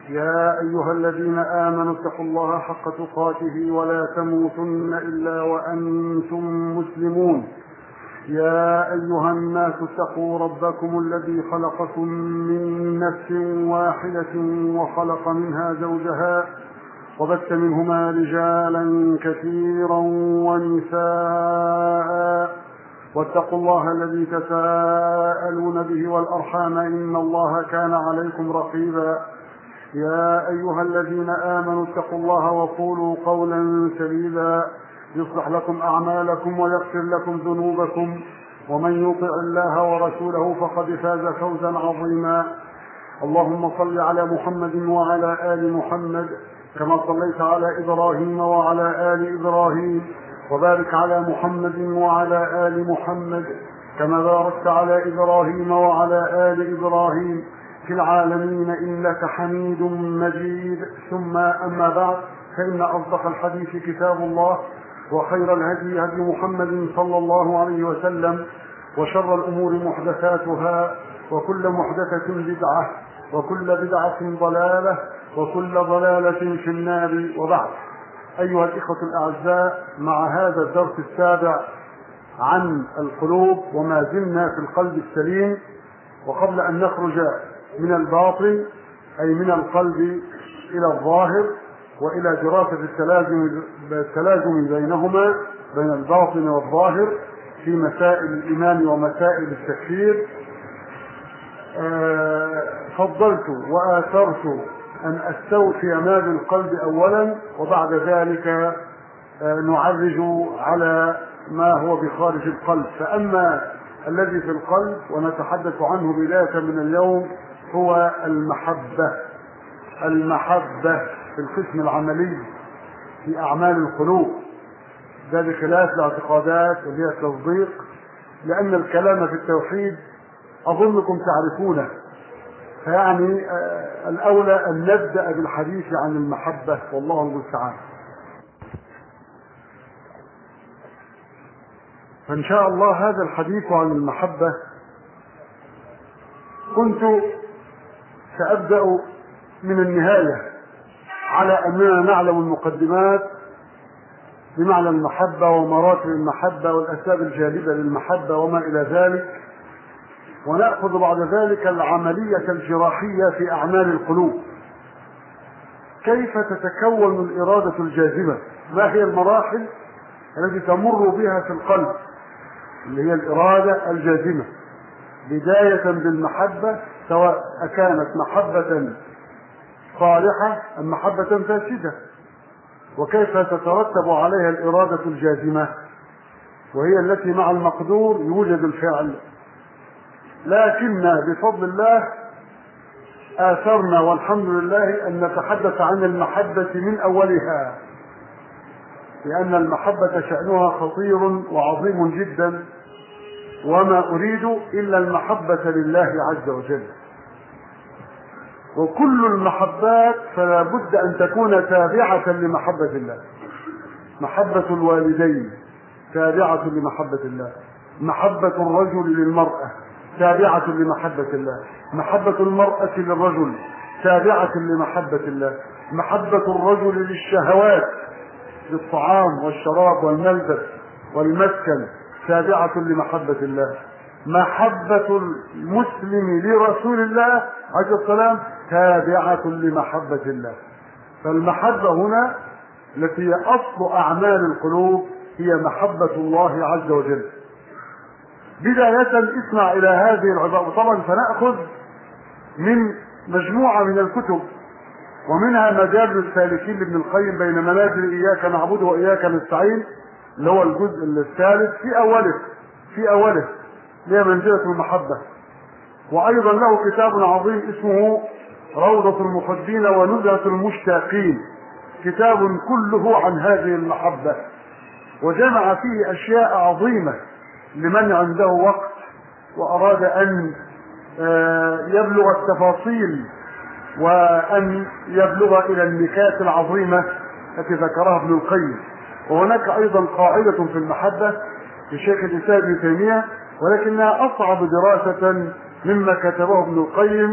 يا أيها الذين آمنوا اتقوا الله حق تقاته ولا تموتن إلا وأنتم مسلمون يا أيها الناس اتقوا ربكم الذي خلقكم من نفس واحدة وخلق منها زوجها وبث منهما رجالا كثيرا ونساء واتقوا الله الذي تساءلون به والأرحام إن الله كان عليكم رقيبا يا أيها الذين آمنوا اتقوا الله وقولوا قولا سديدا يصلح لكم أعمالكم ويغفر لكم ذنوبكم ومن يطع الله ورسوله فقد فاز فوزا عظيما اللهم صل على محمد وعلى آل محمد كما صليت على إبراهيم وعلى آل إبراهيم وبارك على محمد وعلى آل محمد كما باركت على إبراهيم وعلى آل إبراهيم في العالمين إنك حميد مجيد ثم أما بعد فإن أصدق الحديث كتاب الله وخير الهدي هدي محمد صلى الله عليه وسلم وشر الأمور محدثاتها وكل محدثة بدعة وكل بدعة ضلالة وكل ضلالة في النار وبعد أيها الإخوة الأعزاء مع هذا الدرس السابع عن القلوب وما زلنا في القلب السليم وقبل أن نخرج من الباطن أي من القلب إلى الظاهر وإلى دراسة التلازم التلازم بينهما بين الباطن والظاهر في مسائل الإيمان ومسائل التكفير فضلت وآثرت أن أستوفي ما بالقلب أولا وبعد ذلك نعرج على ما هو بخارج القلب فأما الذي في القلب ونتحدث عنه بداية من اليوم هو المحبة المحبة في القسم العملي في أعمال القلوب ده بخلاف الاعتقادات وهي التصديق لأن الكلام في التوحيد أظنكم تعرفونه فيعني الأولى أن نبدأ بالحديث عن المحبة والله المستعان فإن شاء الله هذا الحديث عن المحبة كنت سأبدأ من النهاية على أننا نعلم المقدمات بمعنى المحبة ومراتب المحبة والأسباب الجالبة للمحبة وما إلى ذلك ونأخذ بعد ذلك العملية الجراحية في أعمال القلوب كيف تتكون الإرادة الجاذبة ما هي المراحل التي تمر بها في القلب اللي هي الإرادة الجاذبة بداية بالمحبة سواء أكانت محبة صالحة أم محبة فاسدة وكيف تترتب عليها الإرادة الجازمة وهي التي مع المقدور يوجد الفعل لكن بفضل الله آثرنا والحمد لله أن نتحدث عن المحبة من أولها لأن المحبة شأنها خطير وعظيم جدا وما أريد إلا المحبة لله عز وجل وكل المحبات فلا بد أن تكون تابعة لمحبة الله محبة الوالدين تابعة لمحبة الله محبة الرجل للمرأة تابعة لمحبة الله محبة المرأة للرجل تابعة لمحبة الله محبة الرجل للشهوات للطعام والشراب والملبس والمسكن تابعة لمحبة الله محبة المسلم لرسول الله عليه السلام تابعة لمحبة الله فالمحبة هنا التي هي أصل أعمال القلوب هي محبة الله عز وجل بداية اسمع إلى هذه العبارة طبعا فنأخذ من مجموعة من الكتب ومنها مجال السالكين لابن القيم بين منازل إياك نعبد وإياك نستعين اللي هو الجزء الثالث في أوله في أوله هي منزلة المحبة وأيضا له كتاب عظيم اسمه روضة المحبين ونزهة المشتاقين كتاب كله عن هذه المحبة وجمع فيه أشياء عظيمة لمن عنده وقت وأراد أن يبلغ التفاصيل وأن يبلغ إلى النكات العظيمة التي ذكرها ابن القيم وهناك أيضا قاعدة في المحبة لشيخ الإسلام ابن تيمية ولكنها أصعب دراسة مما كتبه ابن القيم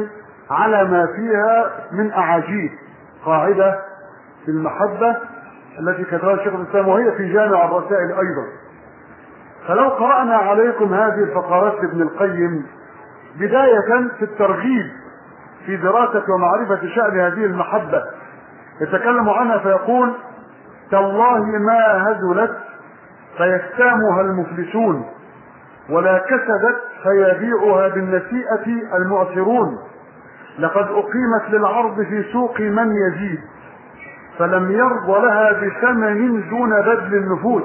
على ما فيها من أعاجيب قاعدة في المحبة التي كتبها شيخ الإسلام وهي في جامع الرسائل أيضا فلو قرأنا عليكم هذه الفقرات لابن القيم بداية في الترغيب في دراسة ومعرفة شأن هذه المحبة يتكلم عنها فيقول تالله ما هزلت فيكتامها المفلسون ولا كسدت فيبيعها بالنسيئة المعسرون لقد أقيمت للعرض في سوق من يزيد فلم يرض لها بثمن دون بذل النفوس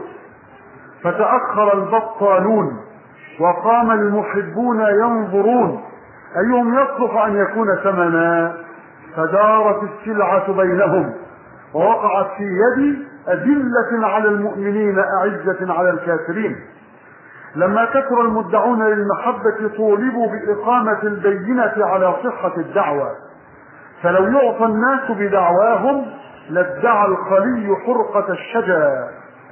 فتأخر البطالون وقام المحبون ينظرون أيهم يصلح أن يكون ثمنا فدارت السلعة بينهم ووقعت في يد أذلة على المؤمنين أعزة على الكافرين لما كثر المدعون للمحبة طولبوا بإقامة البينة على صحة الدعوة فلو يعطى الناس بدعواهم لادعى الخلي حرقة الشجا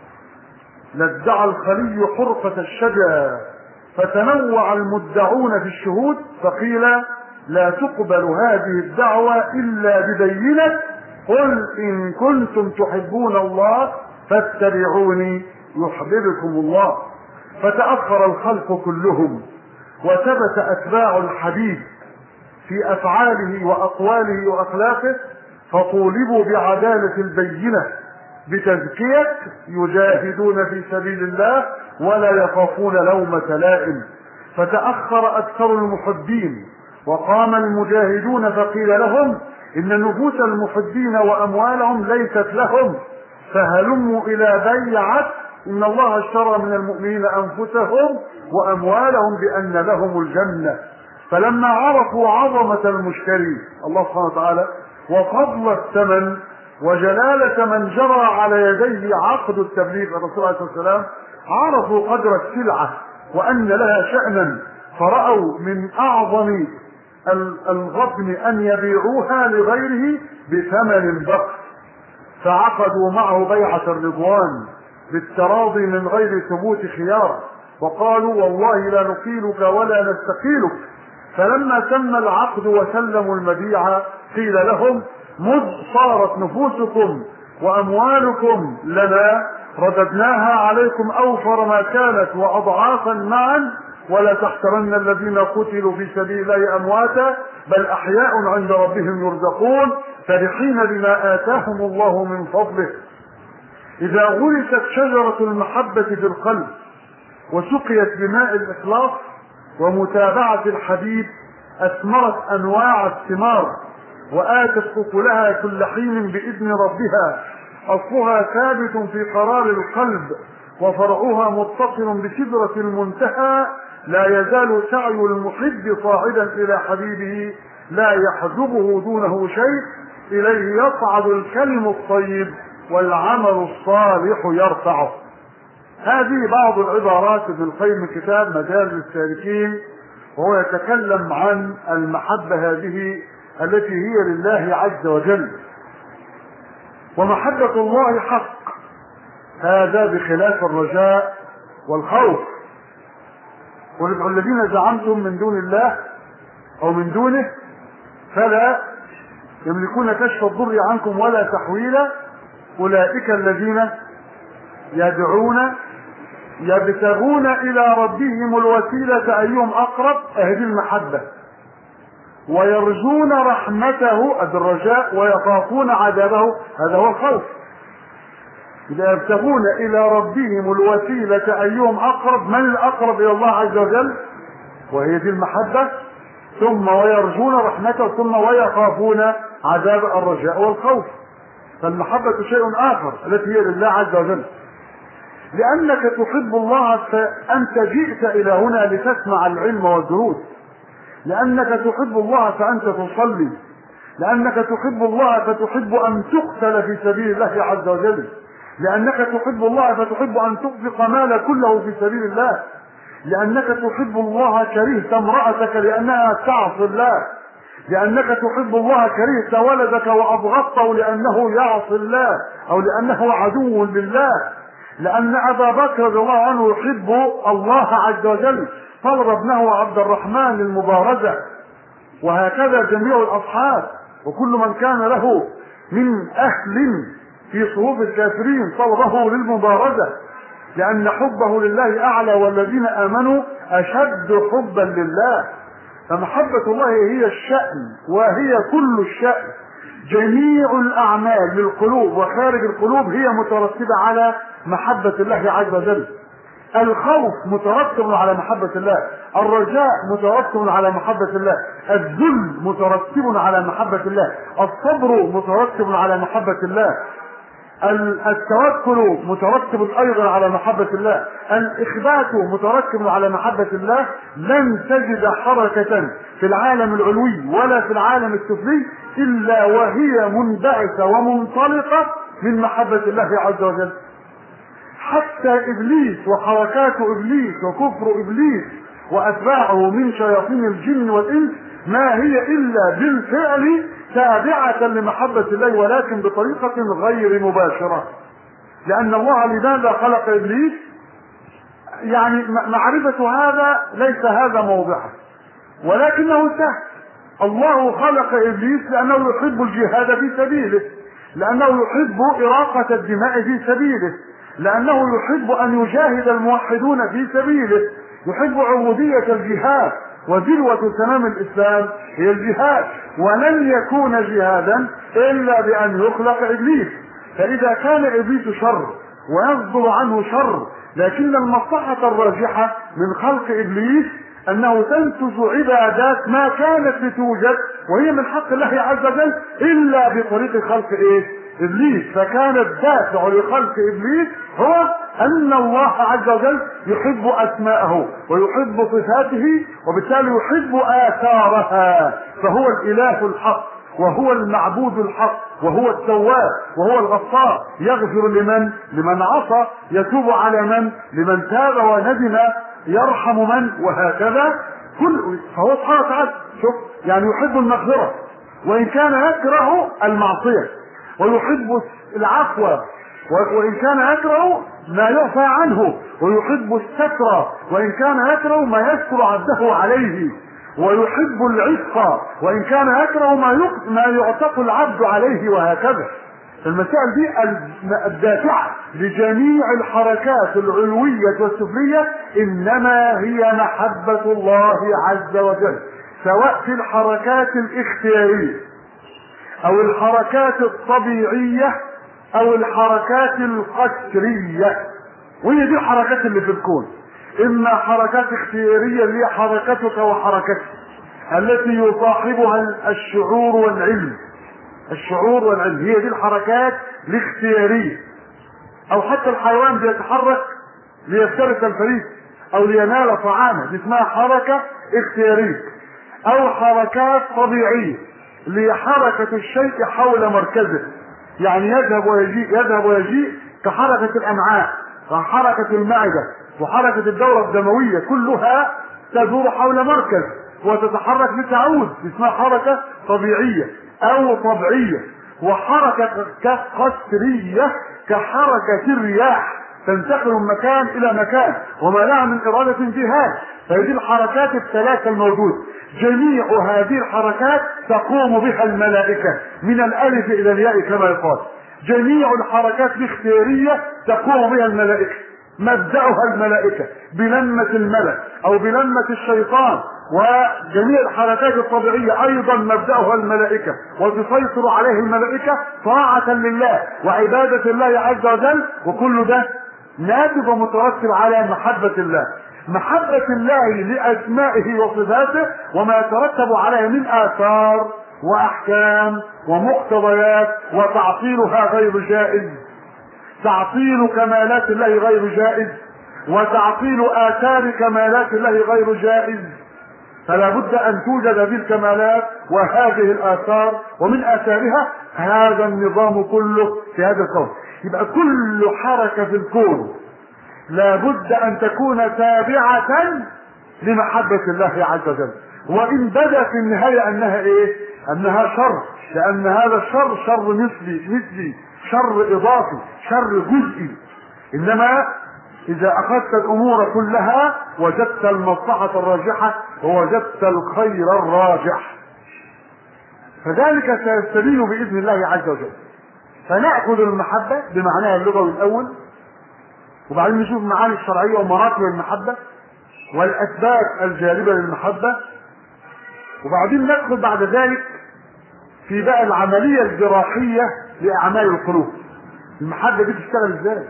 لادعى الخلي حرقة الشجا فتنوع المدعون في الشهود فقيل لا تقبل هذه الدعوة إلا ببينة قل إن كنتم تحبون الله فاتبعوني يحببكم الله فتأخر الخلق كلهم وثبت أتباع الحبيب في أفعاله وأقواله وأخلاقه فطولبوا بعدالة البينة بتزكية يجاهدون في سبيل الله ولا يخافون لومة لائم فتأخر أكثر المحبين وقام المجاهدون فقيل لهم إن نفوس المحبين وأموالهم ليست لهم فهلموا إلى بيعة إن الله اشترى من المؤمنين أنفسهم وأموالهم بأن لهم الجنة فلما عرفوا عظمة المشتري الله سبحانه وتعالى وفضل الثمن وجلالة من جرى على يديه عقد التبليغ الرسول عليه الصلاة والسلام عرفوا قدر السلعة وأن لها شأنا فرأوا من أعظم الغبن أن يبيعوها لغيره بثمن بخس فعقدوا معه بيعة الرضوان بالتراضي من غير ثبوت خيار وقالوا والله لا نقيلك ولا نستقيلك فلما تم العقد وسلموا المبيع قيل لهم مذ صارت نفوسكم واموالكم لنا رددناها عليكم اوفر ما كانت واضعافا معا ولا تحسبن الذين قتلوا في سبيل الله امواتا بل احياء عند ربهم يرزقون فرحين بما اتاهم الله من فضله اذا غرست شجره المحبه في القلب وسقيت بماء الاخلاص ومتابعه الحبيب اثمرت انواع الثمار واتت اكلها كل حين باذن ربها اصلها ثابت في قرار القلب وفرعها متصل بسدرة المنتهى لا يزال سعي المحب صاعدا إلى حبيبه لا يحجبه دونه شيء إليه يصعد الكلم الطيب والعمل الصالح يرفعه هذه بعض العبارات في القيم كتاب مجال السالكين وهو يتكلم عن المحبة هذه التي هي لله عز وجل ومحبة الله حق هذا بخلاف الرجاء والخوف وندعو الذين زعمتم من دون الله او من دونه فلا يملكون كشف الضر عنكم ولا تحويلا اولئك الذين يدعون يبتغون الى ربهم الوسيله ايهم اقرب اهدي المحبه ويرجون رحمته الرجاء ويخافون عذابه هذا هو الخوف إذا يبتغون إلى ربهم الوسيلة أيهم أقرب من الأقرب إلى الله عز وجل وهي دي المحبة ثم ويرجون رحمته ثم ويخافون عذاب الرجاء والخوف فالمحبة شيء آخر التي هي لله عز وجل لأنك تحب الله فأنت جئت إلى هنا لتسمع العلم والدروس لأنك تحب الله فأنت تصلي لأنك تحب الله فتحب أن تقتل في سبيل الله عز وجل لأنك تحب الله فتحب أن تنفق مالك كله في سبيل الله لأنك تحب الله كرهت امرأتك لأنها تعصي الله لأنك تحب الله كرهت ولدك وأبغضته لأنه يعصي الله أو لأنه عدو لله لأن أبا بكر رضي الله عنه يحب الله عز وجل طلب ابنه عبد الرحمن للمبارزة وهكذا جميع الأصحاب وكل من كان له من أهل في صفوف الكافرين طلبه للمبارزة لأن حبه لله أعلى والذين آمنوا أشد حبا لله فمحبة الله هي الشأن وهي كل الشأن جميع الأعمال للقلوب وخارج القلوب هي مترتبة على محبة الله عز وجل الخوف مترتب على محبة الله الرجاء مترتب على محبة الله الذل مترتب على محبة الله الصبر مترتب على محبة الله التوكل مترتب ايضا على محبة الله الاخبات مترتب على محبة الله لن تجد حركة في العالم العلوي ولا في العالم السفلي الا وهي منبعثة ومنطلقة من محبة الله عز وجل حتى ابليس وحركات ابليس وكفر ابليس واتباعه من شياطين الجن والانس ما هي الا بالفعل تابعة لمحبة الله ولكن بطريقة غير مباشرة لأن الله لماذا خلق إبليس يعني معرفة هذا ليس هذا موضعه ولكنه سهل الله خلق إبليس لأنه يحب الجهاد في سبيله لأنه يحب إراقة الدماء في سبيله لأنه يحب أن يجاهد الموحدون في سبيله يحب عبودية الجهاد وذروة سنام الإسلام هي الجهاد ولن يكون جهادا إلا بأن يخلق إبليس فإذا كان إبليس شر ويصدر عنه شر لكن المصلحة الراجحة من خلق إبليس أنه تنتج عبادات ما كانت لتوجد وهي من حق الله عز وجل إلا بطريق خلق إيه؟ ابليس فكان الدافع لخلق ابليس هو ان الله عز وجل يحب اسماءه ويحب صفاته وبالتالي يحب اثارها فهو الاله الحق وهو المعبود الحق وهو التواب وهو الغفار يغفر لمن لمن عصى يتوب على من لمن تاب وندم يرحم من وهكذا كل فهو سبحانه وتعالى شوف يعني يحب المغفره وان كان يكره المعصيه ويحب العفو وإن كان يكره ما يعفى عنه ويحب الستر وإن كان يكره ما يستر عبده عليه ويحب العفق وإن كان يكره ما ما يعتق العبد عليه وهكذا المسائل دي الدافعة لجميع الحركات العلوية والسفلية إنما هي محبة الله عز وجل سواء في الحركات الاختيارية او الحركات الطبيعية او الحركات القسرية وهي دي الحركات اللي في الكون اما حركات اختيارية اللي هي حركتك وحركتي التي يصاحبها الشعور والعلم الشعور والعلم هي دي الحركات الاختيارية او حتى الحيوان بيتحرك ليفترس الفريق او لينال طعامه دي اسمها حركة اختيارية او حركات طبيعية لحركة الشيء حول مركزه يعني يذهب ويجيء يذهب ويجيء كحركة الأمعاء وحركة المعدة وحركة الدورة الدموية كلها تدور حول مركز وتتحرك لتعود اسمها حركة طبيعية أو طبيعية وحركة قسرية كحركة الرياح تنتقل من مكان إلى مكان وما لها من إرادة انتهاء فهذه الحركات الثلاثة الموجودة جميع هذه الحركات تقوم بها الملائكة من الألف إلى الياء كما يقال جميع الحركات الاختيارية تقوم بها الملائكة مبدأها الملائكة بلمة الملك أو بلمة الشيطان وجميع الحركات الطبيعية أيضا مبدأها الملائكة وتسيطر عليه الملائكة طاعة لله وعبادة الله عز وجل وكل ده ناتج ومترتب على محبة الله محبة الله لأسمائه وصفاته وما يترتب عليه من آثار وأحكام ومقتضيات وتعطيلها غير جائز تعطيل كمالات الله غير جائز وتعطيل آثار كمالات الله غير جائز فلا بد أن توجد هذه الكمالات وهذه الآثار ومن آثارها هذا النظام كله في هذا الكون يبقى كل حركة في الكون لابد ان تكون تابعة لمحبة الله عز وجل وان بدا في النهاية انها ايه انها شر لان هذا الشر شر مثلي مثلي شر اضافي شر جزئي انما اذا اخذت الامور كلها وجدت المصلحة الراجحة ووجدت الخير الراجح فذلك سيستبين باذن الله عز وجل فناخذ المحبه بمعناها اللغوي الاول وبعدين نشوف المعاني الشرعيه ومراتب المحبه والاسباب الجالبه للمحبه وبعدين ندخل بعد ذلك في بقى العمليه الجراحيه لاعمال القلوب المحبه دي بتشتغل ازاي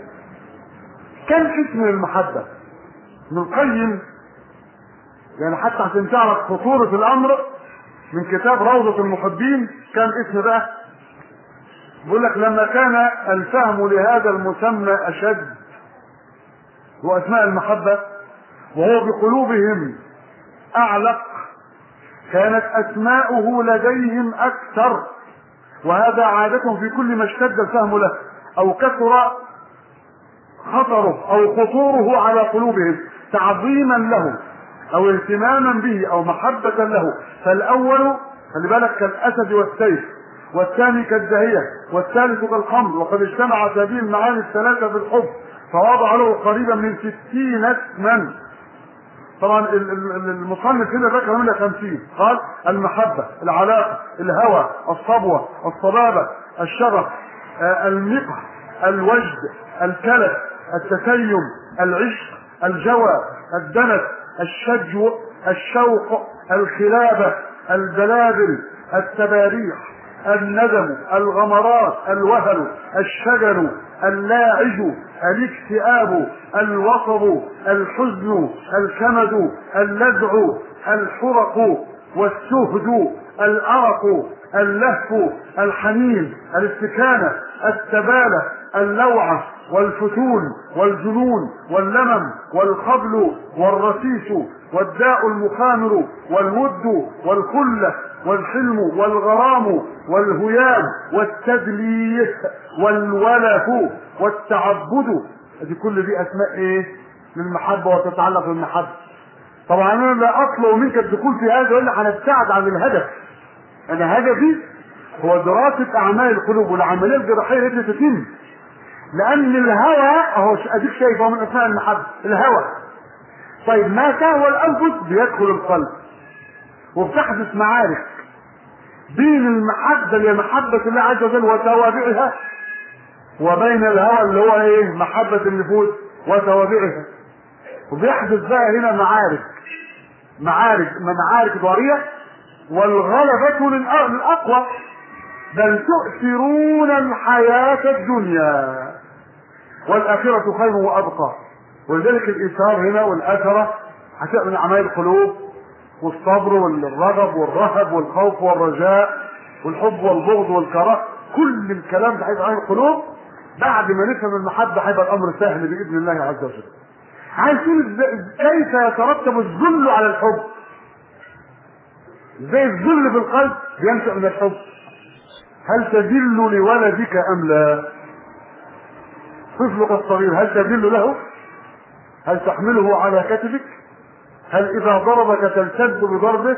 كم اسم المحبه ابن القيم يعني حتى عشان تعرف خطورة الأمر من كتاب روضة المحبين كان اسم بقى بيقول لك لما كان الفهم لهذا المسمى أشد وأسماء المحبة وهو بقلوبهم أعلق كانت أسماؤه لديهم أكثر وهذا عادة في كل ما اشتد الفهم له أو كثر خطره أو خطوره على قلوبهم تعظيما له او اهتماما به او محبة له فالاول خلي بالك كالاسد والسيف والثاني كالدهية والثالث كالخمر وقد اجتمعت هذه المعاني الثلاثة في الحب فوضع له قريبا من ستين اسما طبعا المصنف هنا ذكر منها خمسين قال المحبة العلاقة الهوى الصبوة الصبابة الشغف المقح الوجد الكلف التسيم العشق الجوى الدنس الشجو الشوق الخلابة البلابل التباريح الندم الغمرات الوهل الشجر اللاعج الاكتئاب الوصب الحزن الكمد اللذع الحرق والسهد الأرق اللهف الحنين الاستكانة التبالة اللوعة والفتون والجنون واللمم والخبل والرسيس والداء المخامر والود والخلة والحلم والغرام والهيام والتدليس والوله والتعبد دي كل دي اسماء ايه للمحبة وتتعلق بالمحبة طبعا انا لا اطلب منك الدخول في هذا والا هنبتعد عن الهدف انا هدفي هو دراسة اعمال القلوب والعملية الجراحية التي تتم لان الهوى اهو اديك شايفه من اسماء المحبة الهوى طيب ما تهوى الانفس بيدخل القلب وبتحدث معارك بين المحبة اللي هي محبة الله عز وجل وتوابعها وبين الهوى اللي هو ايه محبة النفوس وتوابعها وبيحدث بقى هنا معارك معارك معارك ضارية والغلبة للأقوى بل تؤثرون الحياة الدنيا والآخرة خير وأبقى ولذلك الإيثار هنا والأثرة هتبقى من أعمال القلوب والصبر والرغب والرهب والخوف والرجاء والحب والبغض والكراهة كل الكلام ده هيبقى عن القلوب بعد ما نفهم المحبة هيبقى الأمر سهل بإذن الله عز وجل عايزين كيف يترتب الذل على الحب ازاي الذل في القلب بينشأ من الحب هل تذل لولدك ام لا طفلك الصغير هل تذل له هل تحمله على كتفك هل اذا ضربك تلتد بضربه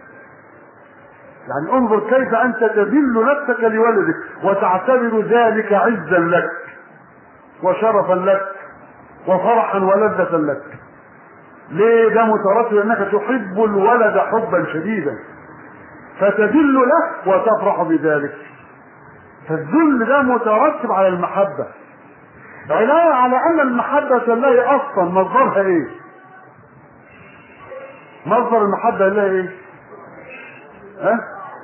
يعني انظر كيف انت تذل نفسك لولدك وتعتبر ذلك عزا لك وشرفا لك وفرحا ولذة لك ليه ده مترتب انك تحب الولد حبا شديدا فتذل له وتفرح بذلك فالذل ده مترتب على المحبة علاوة على ان المحبة لله اصلا مصدرها ايه مصدر المحبة لله ايه ها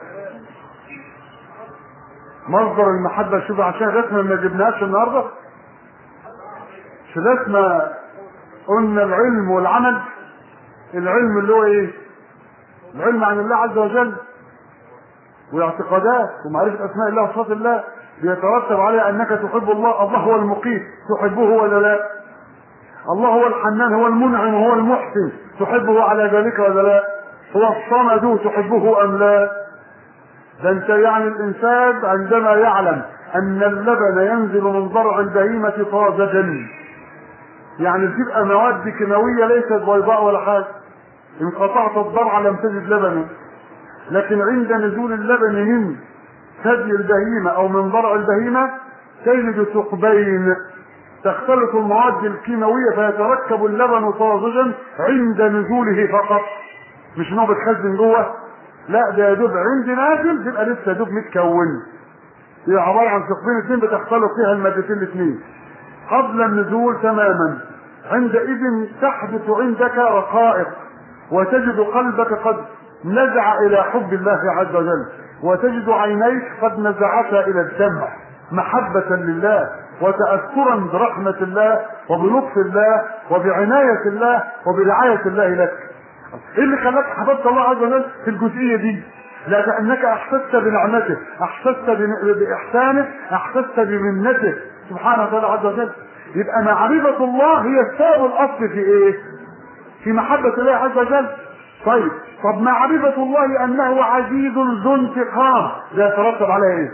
مصدر المحبة شوف عشان رسمة ما جبناهاش النهارده مش رسمة قلنا العلم والعمل العلم اللي هو ايه العلم عن الله عز وجل والاعتقادات ومعرفة اسماء الله وصفات الله بيترتب عليها انك تحب الله الله هو المقيت تحبه ولا لا الله هو الحنان هو المنعم هو المحسن تحبه على ذلك ولا لا هو الصمد تحبه ام لا ده انت يعني الانسان عندما يعلم ان اللبن ينزل من ضرع البهيمة طازجا يعني بتبقى مواد كيماوية ليست بيضاء ولا حاجة ان قطعت الضرع لم تجد لبنا لكن عند نزول اللبن من ثدي البهيمة او من ضرع البهيمة تجد ثقبين تختلط المواد الكيماوية فيتركب اللبن طازجا عند نزوله فقط مش انه بتخزن جوه لا ده يا دوب عند نازل تبقى لسه يا دوب متكونه هي عباره عن ثقبين اثنين بتختلط فيها المادتين الاثنين قبل النزول تماما عندئذ تحدث عندك رقائق وتجد قلبك قد نزع الى حب الله عز وجل وتجد عينيك قد نزعتا الى الدمع محبة لله وتأثرا برحمة الله وبلطف الله وبعناية الله وبرعاية الله لك ايه اللي خلاك حببت الله عز وجل في الجزئية دي لأنك أحسست بنعمته أحسست بإحسانه أحسست بمنته سبحانه وتعالى عز وجل يبقى معرفة الله هي السبب الأصل في إيه؟ في محبة الله عز وجل طيب طب معرفة الله أنه عزيز ذو انتقام ده يترتب عليه إيه؟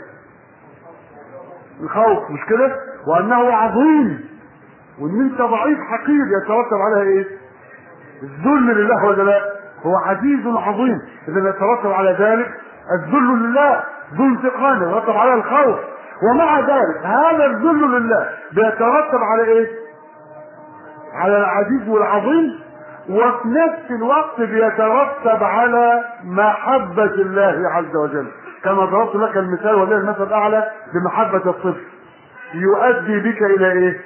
الخوف مش كده؟ وأنه عظيم وإن أنت ضعيف حقير يترتب عليها إيه؟ الذل لله ولا لا؟ هو عزيز عظيم إذا يترتب على ذلك الذل لله ذو انتقام يترتب على الخوف ومع ذلك هذا الذل لله بيترتب على ايه؟ على العزيز والعظيم وفي نفس الوقت بيترتب على محبة الله عز وجل كما ضربت لك المثال ولله المثل الأعلى بمحبة الطفل يؤدي بك إلى إيه؟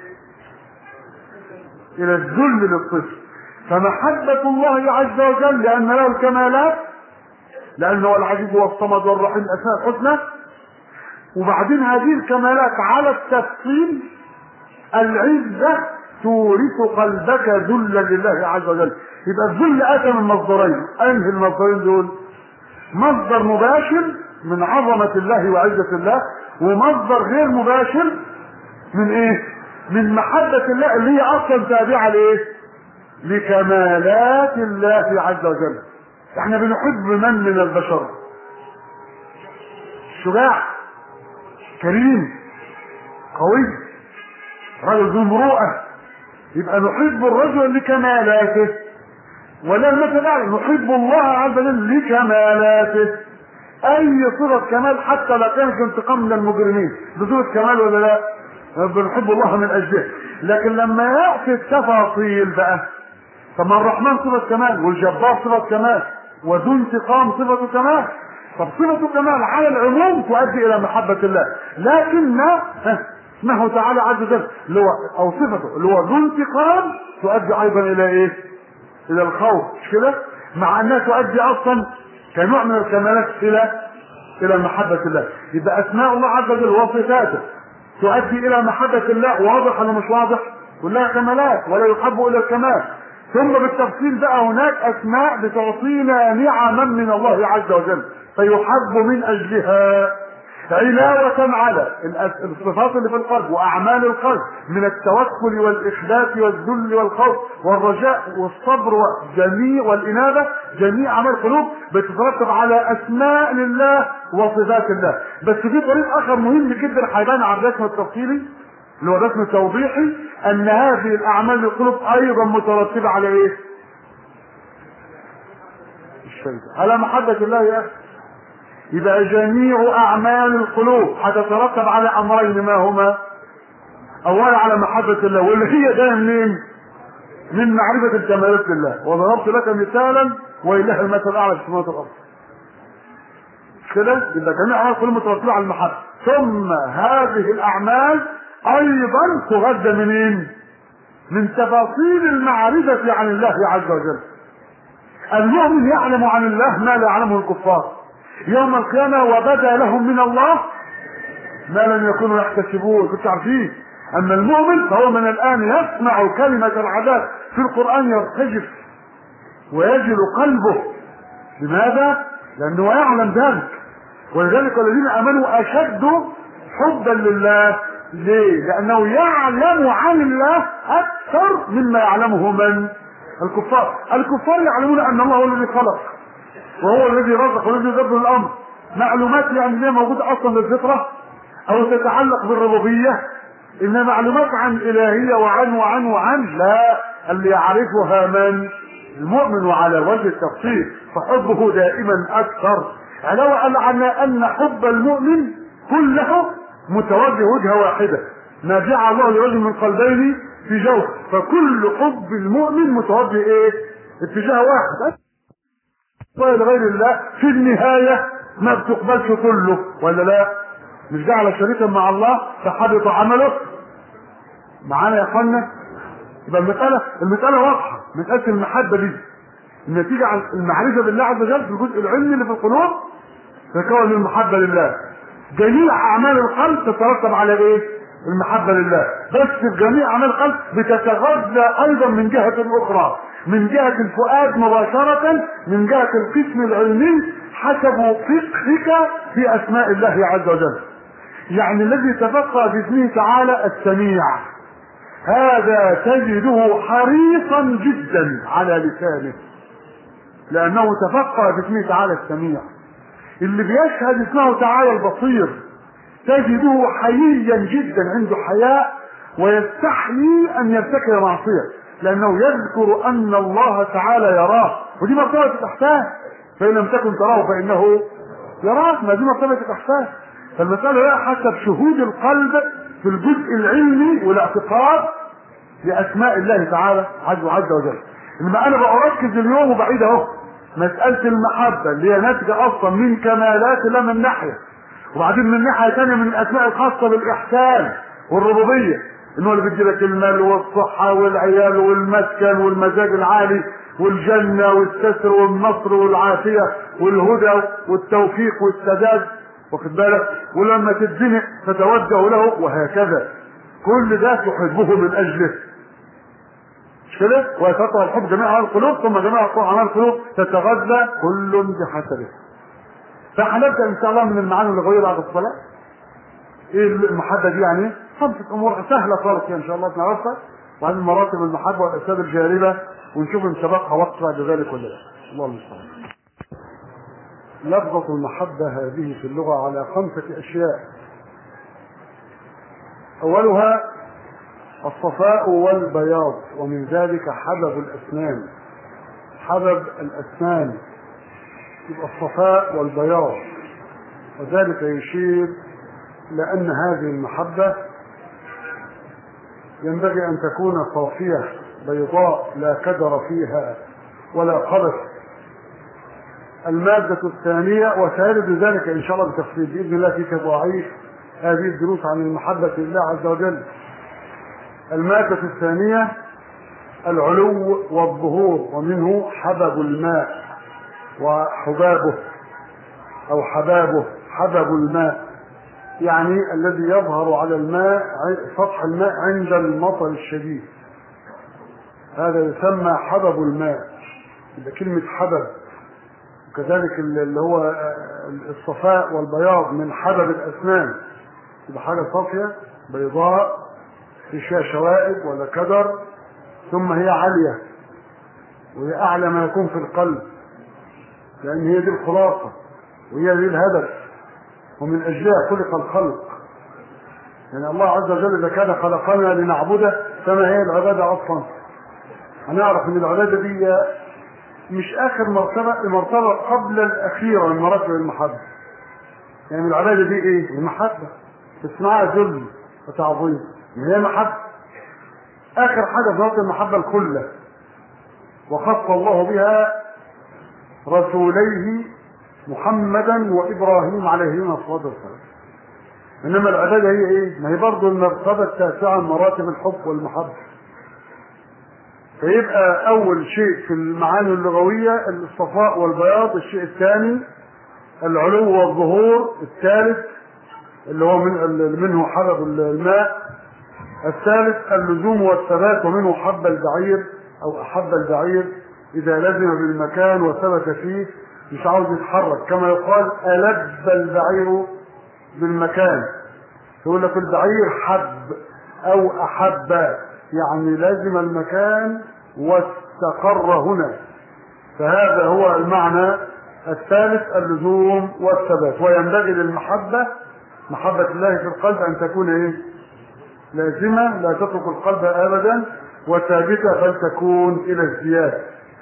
إلى الذل للطفل فمحبة الله عز وجل لأن له الكمالات لأنه هو العزيز والصمد والرحيم الأسماء الحسنى وبعدين هذه الكمالات على التفصيل العزة تورث قلبك ذلا لله عز وجل يبقى الذل أتى من مصدرين أنهي المصدرين دول مصدر مباشر من عظمة الله وعزة الله ومصدر غير مباشر من ايه من محبة الله اللي هي اصلا تابعة لايه لكمالات الله عز وجل احنا بنحب من من البشر شجاع كريم قوي رجل ذو مروءة يبقى نحب الرجل لكمالاته ولا المثل نحب الله عز وجل لكمالاته اي صفة كمال حتى لو كانت انتقام من المجرمين بصورة كمال ولا لا بنحب الله من اجله لكن لما يأتي التفاصيل بقى طب ما الرحمن صفة كمال والجبار صفة كمال وذو انتقام صفة كمال طب صفة كمال على العموم تؤدي الى محبة الله لكن اسمه تعالى عز وجل اللي هو او صفته اللي هو ذو انتقام تؤدي ايضا الى ايه؟ الى الخوف مش كده؟ مع انها تؤدي اصلا كنوع من الكمالات الى الى محبة الله يبقى اسماء الله عز وجل وصفاته تؤدي الى محبة الله واضح ولا مش واضح؟ كلها كمالات ولا يحب الا الكمال ثم بالتفصيل بقى هناك اسماء بتعطينا نعما من الله عز وجل فيحب من اجلها علاوة على الصفات اللي في القلب واعمال القلب من التوكل والاخلاص والذل والخوف والرجاء والصبر وجميع والانابة جميع اعمال القلوب بتترتب على اسماء لله وصفات الله بس في طريق اخر مهم جدا هيبان على الرسم التفصيلي اللي هو الرسم التوضيحي ان هذه الاعمال للقلوب ايضا مترتبة على ايه؟ على محبة الله يا اخي يبقى جميع اعمال القلوب هتترتب على امرين ما هما اولا على محبة الله واللي هي ده منين من معرفة الكمالات لله وضربت لك مثالا ولله المثل الاعلى في السماوات والارض كده يبقى جميع اعمال القلوب مترتبة على المحبة ثم هذه الاعمال ايضا تغذى منين من تفاصيل المعرفة عن الله عز وجل المؤمن يعلم عن الله ما لا يعلمه الكفار يوم القيامة وبدا لهم من الله ما لم يكونوا يحتسبون كنتوا عارفين أما المؤمن فهو من الآن يسمع كلمة العذاب في القرآن يرتجف ويجل قلبه لماذا؟ لأنه يعلم ذلك ولذلك الذين آمنوا أشد حبا لله ليه؟ لأنه يعلم عن الله أكثر مما يعلمه من؟ الكفار الكفار يعلمون أن الله هو الذي خلق وهو الذي رزق والذي يدبر الامر معلومات يعني هي موجوده اصلا بالفطره او تتعلق بالربوبيه انها معلومات عن الالهيه وعن وعن وعن لا اللي يعرفها من المؤمن على وجه التفصيل فحبه دائما اكثر علاوه على ان حب المؤمن كله متوجه وجهه واحده ما جعل الله لرجل من قلبين في جوف فكل حب المؤمن متوجه ايه اتجاه واحد لغير الله في النهاية ما بتقبلش كله ولا لا مش جعل شريكا مع الله فحبط عمله معانا يا اخوانا يبقى المسألة المسألة واضحة مسألة المحبة دي النتيجة عن المعرفة بالله عز وجل في الجزء العلمي اللي في القلوب تكون المحبة لله جميع أعمال القلب تترتب على إيه؟ المحبة لله بس في جميع أعمال القلب بتتغذى أيضا من جهة أخرى من جهة الفؤاد مباشرة من جهة القسم العلمي حسب فقهك في أسماء الله عز وجل يعني الذي تفقه في اسمه تعالى السميع هذا تجده حريصا جدا على لسانه لأنه تفقه في اسمه تعالى السميع اللي بيشهد اسمه تعالى البصير تجده حييا جدا عنده حياء ويستحيي ان يرتكب معصيه لانه يذكر ان الله تعالى يراه ودي مرتبه الاحسان فان لم تكن تراه فانه يراك ما دي مرتبه الاحسان فالمساله لا حسب شهود القلب في الجزء العلمي والاعتقاد لاسماء الله تعالى عز عز وجل انما انا بركز اليوم وبعيد اهو مساله المحبه اللي هي ناتجه اصلا من كمالات لا من ناحيه وبعدين من ناحيه ثانيه من الاسماء الخاصه بالاحسان والربوبيه ان هو اللي بيدي لك المال والصحه والعيال والمسكن والمزاج العالي والجنه والستر والنصر والعافيه والهدى والتوفيق والسداد واخد بالك ولما تتزنق تتوجه له وهكذا كل ده تحبه من اجله مش كده؟ ويتقوى الحب جميع اعمال القلوب ثم جميع اعمال القلوب تتغذى كل بحسبه فهنبدا ان شاء الله من المعاني اللغويه بعد الصلاه ايه المحبه دي يعني خمسه امور سهله خالص ان شاء الله نعرفها وعن مراتب المحبه والاسباب الجاربه ونشوف ان سبقها وقت بعد ذلك ولا لا الله المستعان لفظة المحبة هذه في اللغة على خمسة أشياء أولها الصفاء والبياض ومن ذلك حبب الأسنان حبب الأسنان يبقى الصفاء والبياض وذلك يشير لأن هذه المحبة ينبغي أن تكون صافية بيضاء لا كدر فيها ولا خبث المادة الثانية وسيرد ذلك إن شاء الله بتفصيل بإذن الله في تضاعيف هذه الدروس عن المحبة لله عز وجل المادة الثانية العلو والظهور ومنه حبب الماء وحبابه أو حبابه حبب الماء يعني الذي يظهر على الماء سطح الماء عند المطر الشديد هذا يسمى حبب الماء يبقى كلمة حبب وكذلك اللي هو الصفاء والبياض من حبب الأسنان يبقى حاجة صافية بيضاء في فيها شوائب ولا كدر ثم هي عالية وهي أعلى ما يكون في القلب لأن هي دي الخلاصة وهي دي الهدف ومن أجلها خلق الخلق يعني الله عز وجل إذا كان خلقنا لنعبده فما هي العبادة أصلا هنعرف أن العبادة دي مش آخر مرتبة المرتبة قبل الأخيرة من مراتب المحبة يعني العبادة دي إيه؟ المحبة تسمعها ذل وتعظيم ما هي محبة آخر حاجة في مراتب المحبة الكلة وخص الله بها رسوليه محمدا وابراهيم عليهما الصلاه والسلام انما العباده هي ايه؟ ما هي برضه المرتبه التاسعه من مراتب الحب والمحبه فيبقى اول شيء في المعاني اللغويه الصفاء والبياض الشيء الثاني العلو والظهور الثالث اللي هو من منه حبب الماء الثالث اللزوم والثبات ومنه حب البعير او احب البعير اذا لزم بالمكان وثبت فيه مش عاوز يتحرك كما يقال ألب البعير بالمكان يقول لك البعير حب أو أحب يعني لازم المكان واستقر هنا فهذا هو المعنى الثالث اللزوم والثبات وينبغي للمحبة محبة الله في القلب أن تكون إيه؟ لازمة لا تترك القلب أبدا وثابتة بل تكون إلى الزيادة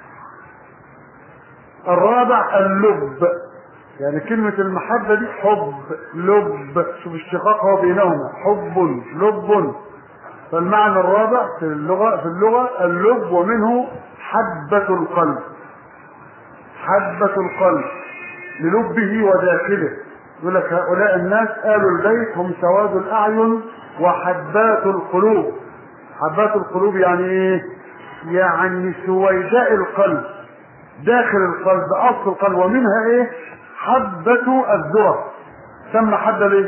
الرابع اللب يعني كلمة المحبة دي حب لب شوف اشتقاقها بينهما حب لب فالمعنى الرابع في اللغة في اللغة اللب ومنه حبة القلب حبة القلب للبه وداخله يقول لك هؤلاء الناس آل البيت هم سواد الأعين وحبات القلوب حبات القلوب يعني ايه يعني سويداء القلب داخل القلب اصل القلب ومنها ايه حبة الذرة سمى حبة ليه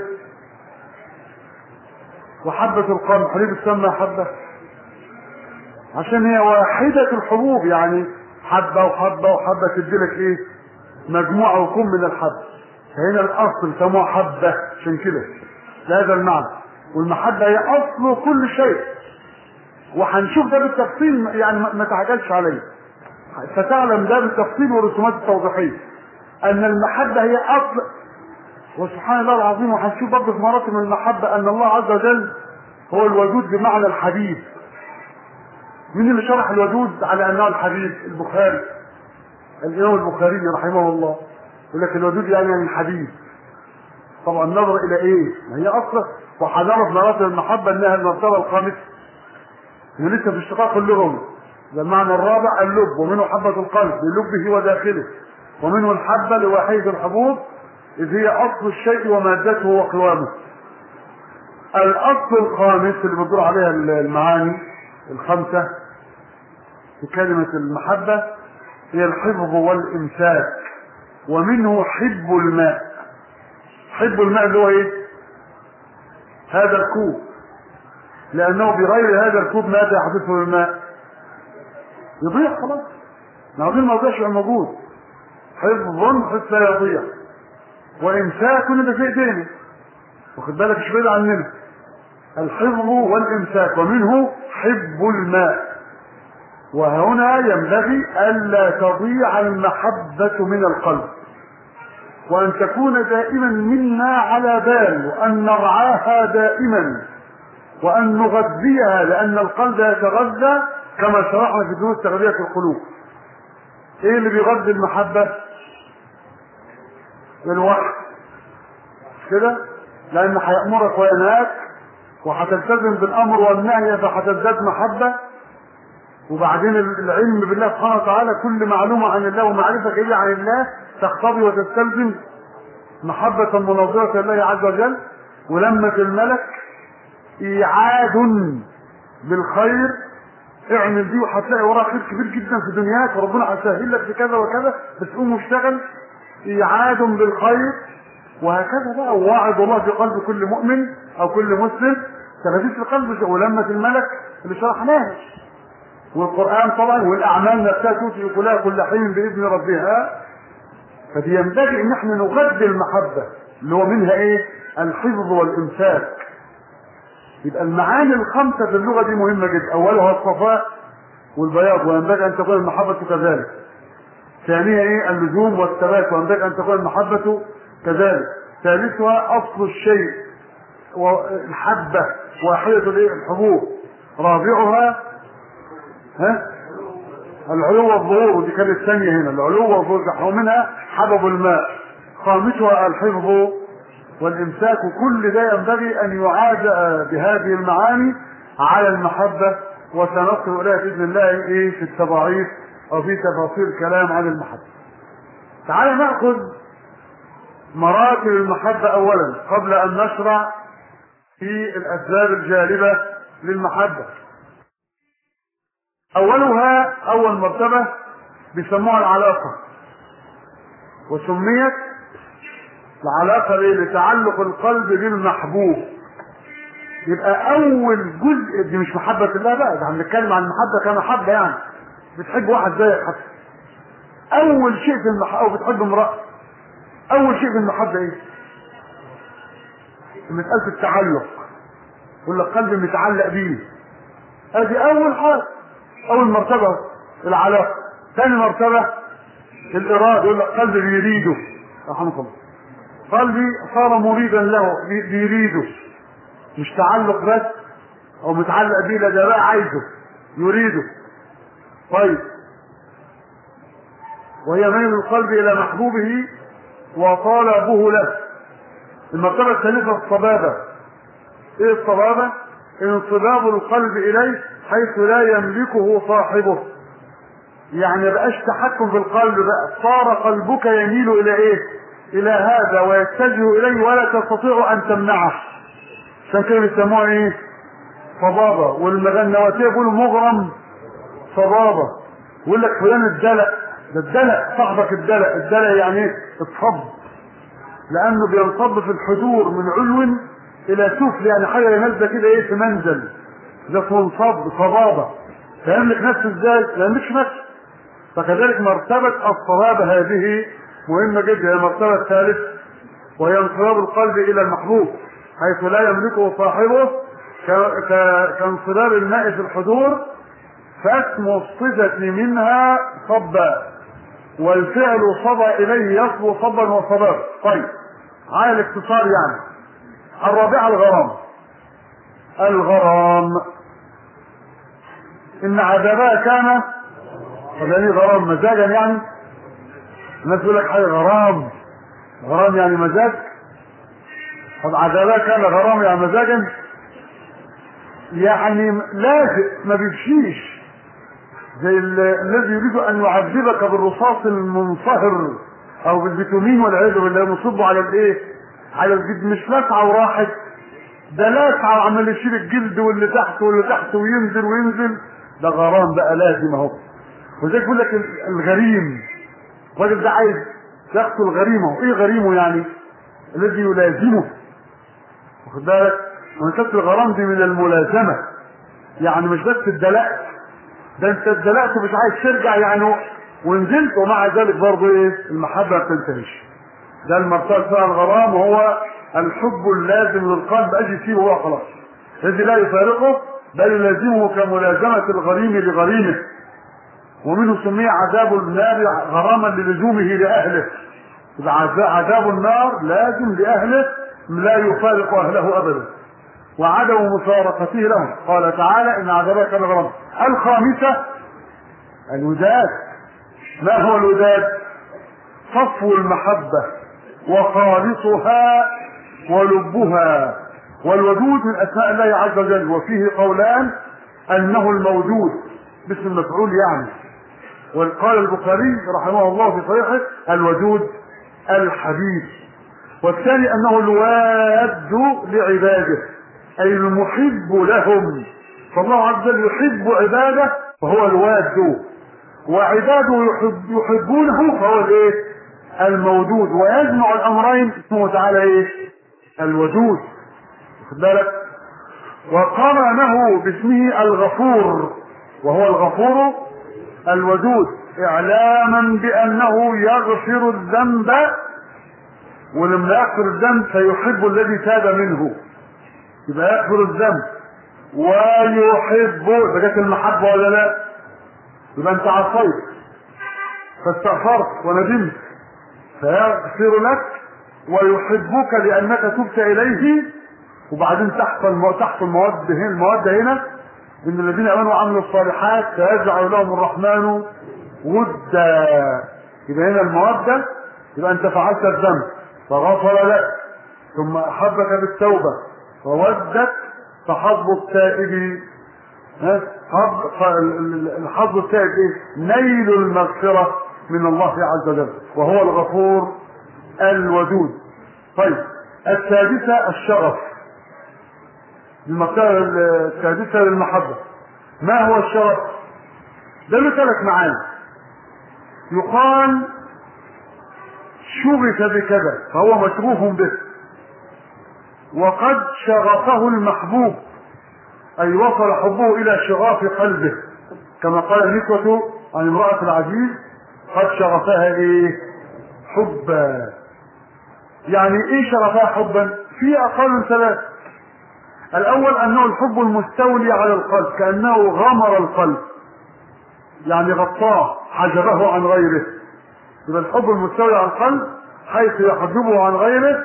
وحبة القلب ليه بتسمى حبة عشان هي واحدة الحبوب يعني حبة وحبة وحبة تديلك ايه مجموعة وكم من الحب فهنا الاصل سموها حبة عشان كده لهذا المعنى والمحبة هي اصل كل شيء وهنشوف ده بالتفصيل يعني ما تعجلش عليه ستعلم ده بالتفصيل والرسومات التوضيحية ان المحبة هي اصل وسبحان الله العظيم وهنشوف برضه في مراتب المحبة ان الله عز وجل هو الودود بمعنى الحبيب مين اللي شرح الودود على انه الحبيب البخاري الامام البخاري رحمه الله يقول لك الودود يعني الحبيب طبعا النظر الى ايه؟ ما هي اصلا وهنعرف مراتب المحبه انها المرتبه الخامسه ولسه في اشتقاق اللغوي ده المعنى الرابع اللب ومنه حبة القلب للبه وداخله ومنه الحبة لوحيد الحبوب إذ هي أصل الشيء ومادته وقوامه الأصل الخامس اللي بتدور عليها المعاني الخمسة في كلمة المحبة هي الحفظ والإمساك ومنه حب الماء حب الماء اللي هو ايه؟ هذا الكوب لأنه بغير هذا الكوب ماذا يحدث الماء؟ يضيع خلاص ما هو ما يضيعش يبقى موجود حفظ حتى لا يضيع وإمساك ده في إيدينا واخد بالك مش بعيد عننا الحفظ والإمساك ومنه حب الماء وهنا ينبغي ألا تضيع المحبة من القلب وأن تكون دائما منا على بال وأن نرعاها دائما وأن نغذيها لأن القلب يتغذى كما شرحنا في دروس تغذية القلوب ايه اللي بيغذي المحبة الوحي كده لان هيأمرك وينهاك وهتلتزم بالامر والنهي فهتزداد محبة وبعدين العلم بالله سبحانه وتعالى كل معلومة عن الله ومعرفة جديدة عن الله تقتضي وتستلزم محبة مناظرة الله عز وجل ولمة الملك إيعاد بالخير اعمل دي وهتلاقي وراها خير كبير جدا في دنياك وربنا هيسهل لك في كذا وكذا بس قوم واشتغل ايعاد بالخير وهكذا بقى ووعد الله في قلب كل مؤمن او كل مسلم تغذية القلب ولمة الملك اللي شرحناها والقرآن طبعا والأعمال نفسها توفي كلها كل حين بإذن ربها فدي ينبغي إن احنا نغذي المحبة اللي هو منها إيه؟ الحفظ والإمساك يبقى المعاني الخمسة في اللغة دي مهمة جدا أولها الصفاء والبياض وينبغي أن تكون المحبة كذلك ثانيها إيه اللزوم والثبات وينبغي أن تكون المحبة كذلك ثالثها أصل الشيء والحبة واحدة الإيه الحبوب رابعها ها العلو والظهور ودي كانت الثانية هنا العلو والظهور ومنها حبب الماء خامسها الحفظ والإمساك كل ده ينبغي أن يعاد بهذه المعاني على المحبة وسنصل إليها بإذن الله إيه في التضاعيف أو في تفاصيل كلام عن المحبة. تعال نأخذ مراتب المحبة أولا قبل أن نشرع في الأسباب الجالبة للمحبة. أولها أول مرتبة بيسموها العلاقة وسميت العلاقة ليه؟ لتعلق القلب بالمحبوب يبقى أول جزء دي مش محبة الله بقى ده هنتكلم عن المحبة كمحبة يعني بتحب واحد زيك حتى أول شيء في المحبة أو بتحب امرأة أول شيء في المحبة إيه؟ مسألة التعلق يقول لك قلبي متعلق بيه ادي اول حاجه اول مرتبه العلاقه ثاني مرتبه الاراده يقول لك قلبي بيريده رحمك الله قلبي صار مريدا له بيريده مش تعلق بس او متعلق بيه لا ده بقى عايزه يريده طيب وهي ميل القلب الى محبوبه وطالبه له المرتبه الثالثه الصبابه ايه الصبابه انصباب القلب اليه حيث لا يملكه صاحبه يعني بقاش تحكم في القلب بقى صار قلبك يميل الى ايه الى هذا ويتجه اليه ولا تستطيع ان تمنعه عشان كده بيسموها ايه صبابة والمغنواتية يقولوا مغرم صبابة يقول لك فلان الدلق ده الدلق صاحبك الدلق الدلق يعني ايه اتصب لانه بينصب في الحضور من علو الى سفل يعني حاجه نازله كده ايه في منزل ده اسمه انصب صبابه فيملك نفسه ازاي؟ ما يملكش نفسه فكذلك مرتبة الصواب هذه مهمة جدا هي المرتبة الثالث وهي انصراب القلب إلى المحبوب حيث لا يملكه صاحبه كانصراب الماء في الحضور فاسم الصفة منها صبا والفعل صبا إليه يصبو صبا وصبا طيب على الاختصار يعني الرابعة الغرام الغرام إن عذابها كان فلاني غرام مزاجا يعني الناس يقول لك حاجه غرام غرام يعني مزاج طب عذابها كان غرام يعني مزاجا يعني لازم ما بيمشيش زي الذي يريد ان يعذبك بالرصاص المنصهر او بالبتومين والعياذ بالله يصبه على الايه؟ على الجلد مش لسعه وراحت ده لسعه وعمال يشيل الجلد واللي تحت واللي تحت وينزل وينزل ده غرام بقى لازم اهو وزي يقول لك الغريم الراجل ده عايز يقتل غريمه ايه غريمه يعني الذي يلازمه واخد بالك ومسألة الغرام دي من الملازمة يعني مش بس الدلقت ده انت اتدلقت ومش عايز ترجع يعني ونزلت ومع ذلك برضه ايه المحبة ما بتنتهيش ده المرتبة بتاع الغرام وهو الحب اللازم للقلب اجي فيه وهو خلاص الذي لا يفارقه بل يلازمه كملازمة الغريم لغريمه ومنه سمي عذاب النار غراما للزومه لاهله عذاب النار لازم لاهله لا يفارق اهله ابدا وعدم مفارقته لهم قال تعالى ان عذابها كان غراما الخامسه الوداد ما هو الوداد صفو المحبه وخالصها ولبها والودود من اسماء الله عز وجل وفيه قولان انه الموجود باسم المفعول يعني وقال البخاري رحمه الله في صحيحه الودود الحبيب والثاني انه الواد لعباده اي المحب لهم فالله عز وجل يحب عباده فهو الواد وعباده يحب يحبونه فهو الايه الموجود ويجمع الامرين اسمه تعالى ايه الودود خد بالك وقرنه باسمه الغفور وهو الغفور الودود اعلاما بانه يغفر الذنب ولما يغفر الذنب فيحب الذي تاب منه يبقى يغفر الذنب ويحب بجت المحبة ولا لا يبقى انت عصيت فاستغفرت وندمت فيغفر لك ويحبك لانك تبت اليه وبعدين تحصل تحصل مواد هنا المواد هنا ان الذين امنوا وعملوا الصالحات سيجعل لهم الرحمن ودا يبقى هنا الموده يبقى انت فعلت الذنب فغفر لك ثم احبك بالتوبه وودك فحظ التائب ها الحظ التائب ايه؟ نيل المغفره من الله عز وجل وهو الغفور الودود طيب السادسه الشرف المرتبه السادسه للمحبه ما هو الشرف ده له ثلاث معاني يقال شغف بكذا فهو مشغوف به وقد شغفه المحبوب اي وصل حبه الى شغاف قلبه كما قال النسوة عن امرأة العزيز قد شغفها ايه حبا يعني ايه شغفها حبا في اقل ثلاث الاول انه الحب المستولي على القلب كانه غمر القلب يعني غطاه حجبه عن غيره يبقى الحب المستولي على القلب حيث يحجبه عن غيره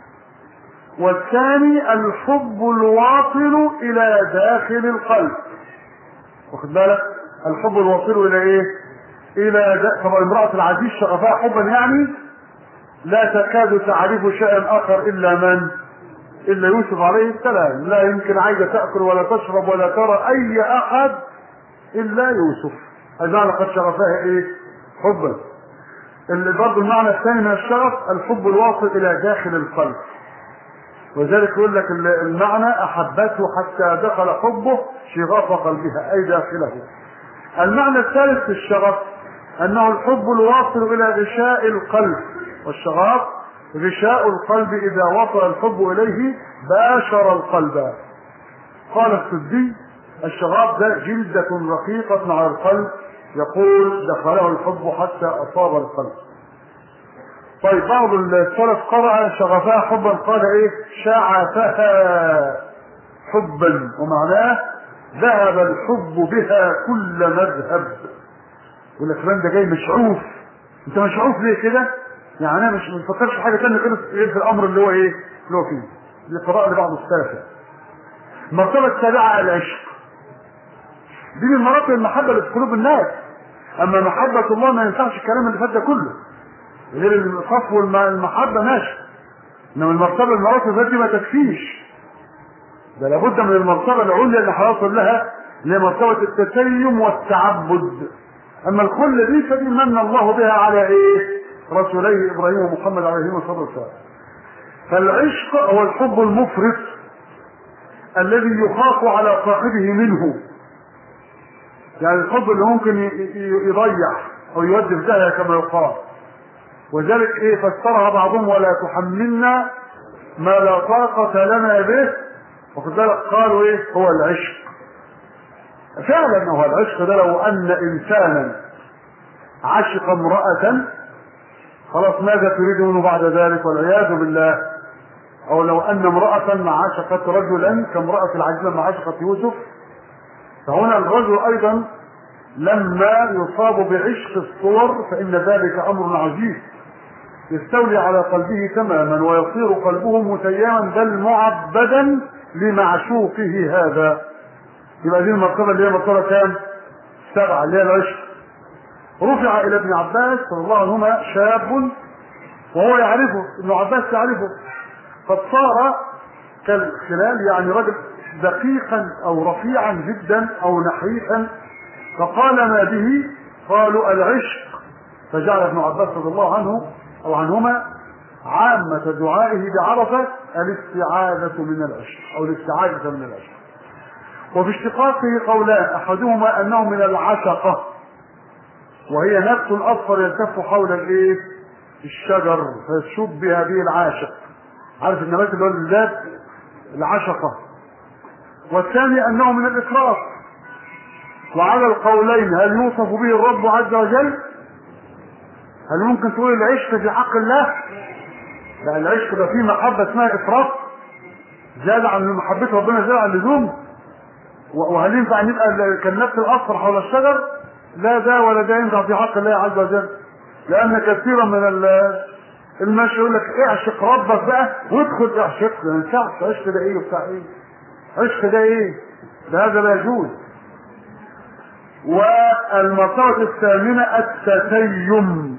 والثاني الحب الواصل الى داخل القلب واخد بالك الحب الواصل الى ايه الى دا... طبعا امرأة العزيز شغفها حبا يعني لا تكاد تعرف شيئا اخر الا من الا يوسف عليه السلام لا يمكن عايزة تأكل ولا تشرب ولا ترى اي احد الا يوسف أجعل قد شغفها إيه حبا اللي برضه المعنى الثاني من الشغف الحب الواصل إلى داخل القلب وذلك يقول لك المعنى أحبته حتى دخل حبه شغاف قلبها أي داخله المعنى الثالث في الشغف أنه الحب الواصل إلى غشاء القلب والشغف غشاء القلب إذا وصل الحب إليه باشر القلب قال السدي الشغاف ده جلدة رقيقة على القلب يقول دخله الحب حتى أصاب القلب طيب بعض السلف قرأ شغفها حبا قال ايه شعفها حبا ومعناه ذهب الحب بها كل مذهب يقول لك فلان ده جاي مشعوف انت مشعوف ليه كده؟ يعني انا مش مفكرش في حاجه ثانيه غير في الامر اللي هو ايه؟ اللي هو فيه. دي قراءه لبعض السلف. المرتبه السابعه العشق. دي من مراتب المحبه اللي في قلوب الناس. اما محبه الله ما ينفعش الكلام اللي فات ده كله. غير الصفو والمحبه ماشي. انما المرتبه المراتب دي ما تكفيش. ده لابد من المرتبه العليا اللي هيوصل لها اللي هي مرتبه التسيم والتعبد. اما الكل دي فدي من الله بها على ايه؟ رسولي ابراهيم ومحمد عليهما الصلاه والسلام. فالعشق هو الحب المفرط الذي يخاف على صاحبه منه. يعني الحب اللي ممكن يضيع او يودي في داهيه كما يقال. وذلك ايه فسرها بعضهم ولا تحملنا ما لا طاقة لنا به وخد بالك قالوا ايه هو العشق فعلا هو العشق ده لو ان انسانا عشق امرأة خلاص ماذا تريد منه بعد ذلك والعياذ بالله او لو ان امرأة عشقت رجلا كامرأة العجيز لما عشقت يوسف فهنا الرجل ايضا لما يصاب بعشق الصور فان ذلك امر عجيب يستولي على قلبه تماما ويصير قلبه متيما بل معبدا لمعشوقه هذا يبقى دي المرتبة اللي هي مرتبة كام؟ سبعة اللي هي العشق. رفع إلى ابن عباس رضي الله عنهما شاب وهو يعرفه، ابن عباس يعرفه. قد صار كالخلال يعني رجل دقيقا أو رفيعا جدا أو نحيفا فقال ما به قالوا العشق فجعل ابن عباس رضي الله عنه أو عنهما عامة دعائه بعرفة الاستعاذة من العشق أو الاستعاذة من العشق وفي اشتقاقه قولان احدهما انه من العشقه وهي نفس اصفر يلتف حول الايه الشجر فشبه به العاشق عارف النبات اللي هو الذات العشقه والثاني انه من الاكراه وعلى القولين هل يوصف به الرب عز وجل هل ممكن تقول العشق في حق الله لا العشق ده فيه محبه اسمها افراط زاد عن محبه ربنا زاد عن اللزوم وهل ينفع ان يبقى كالنفس الاصفر حول الشجر؟ لا ده ولا ده ينفع في حق الله عز وجل. لان كثيرا من المشي يقول لك اعشق ربك بقى وادخل اعشق ما ينفعش عشق ده ايه وبتاع ايه؟ عشق ده ايه؟ ده هذا لا يجوز. والمرتبة الثامنة التتيم.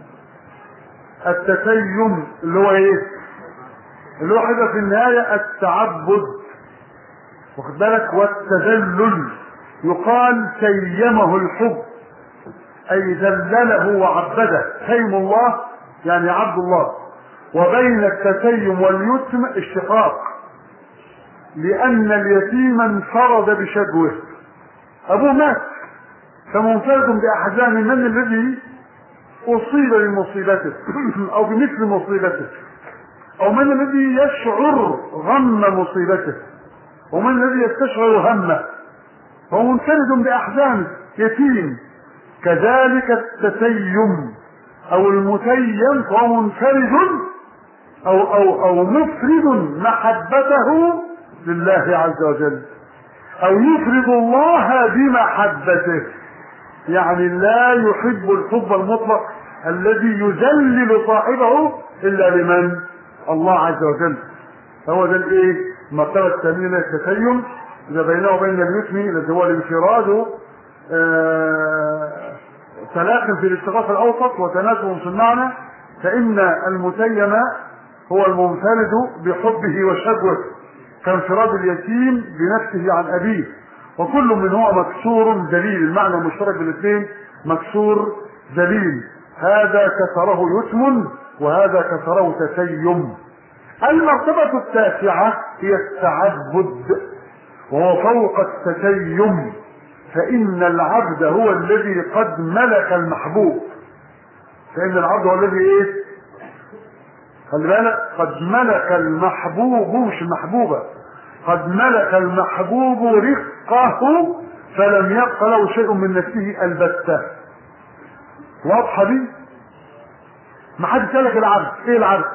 التتيم اللي هو ايه؟ اللي هو حاجة في النهاية التعبد واخد بالك والتذلل يقال تيمه الحب اي ذلله وعبده تيم الله يعني عبد الله وبين التتيم واليتم اشتقاق لان اليتيم انفرد بشجوه ابوه مات فمنفرد باحزان من الذي اصيب بمصيبته او بمثل مصيبته او من الذي يشعر غم مصيبته ومن الذي يستشعر همه فهو منفرد باحزانه يتيم كذلك التتيم او المتيم فهو منفرد او او او مفرد محبته لله عز وجل او يفرد الله بمحبته يعني لا يحب الحب المطلق الذي يذلل صاحبه الا لمن الله عز وجل هو ده الايه المرتبه الثانيه التتيم اذا بينه وبين اليتم الذي هو الانفراد تلاق في الاشتقاق الاوسط وتناسب في المعنى فان المتيم هو المنفرد بحبه وشجوه كانفراد اليتيم بنفسه عن ابيه وكل منهما مكسور دليل المعنى المشترك بالاثنين مكسور ذليل هذا كسره يتم وهذا كسره تسيم المرتبة التاسعة هي التعبد وهو فوق التسيم فإن العبد هو الذي قد ملك المحبوب فإن العبد هو الذي إيه؟ خلي بالك قد ملك المحبوب مش المحبوبة قد ملك المحبوب رقه فلم يبق له شيء من نفسه البتة واضحة دي ما حد سألك العبد ايه العبد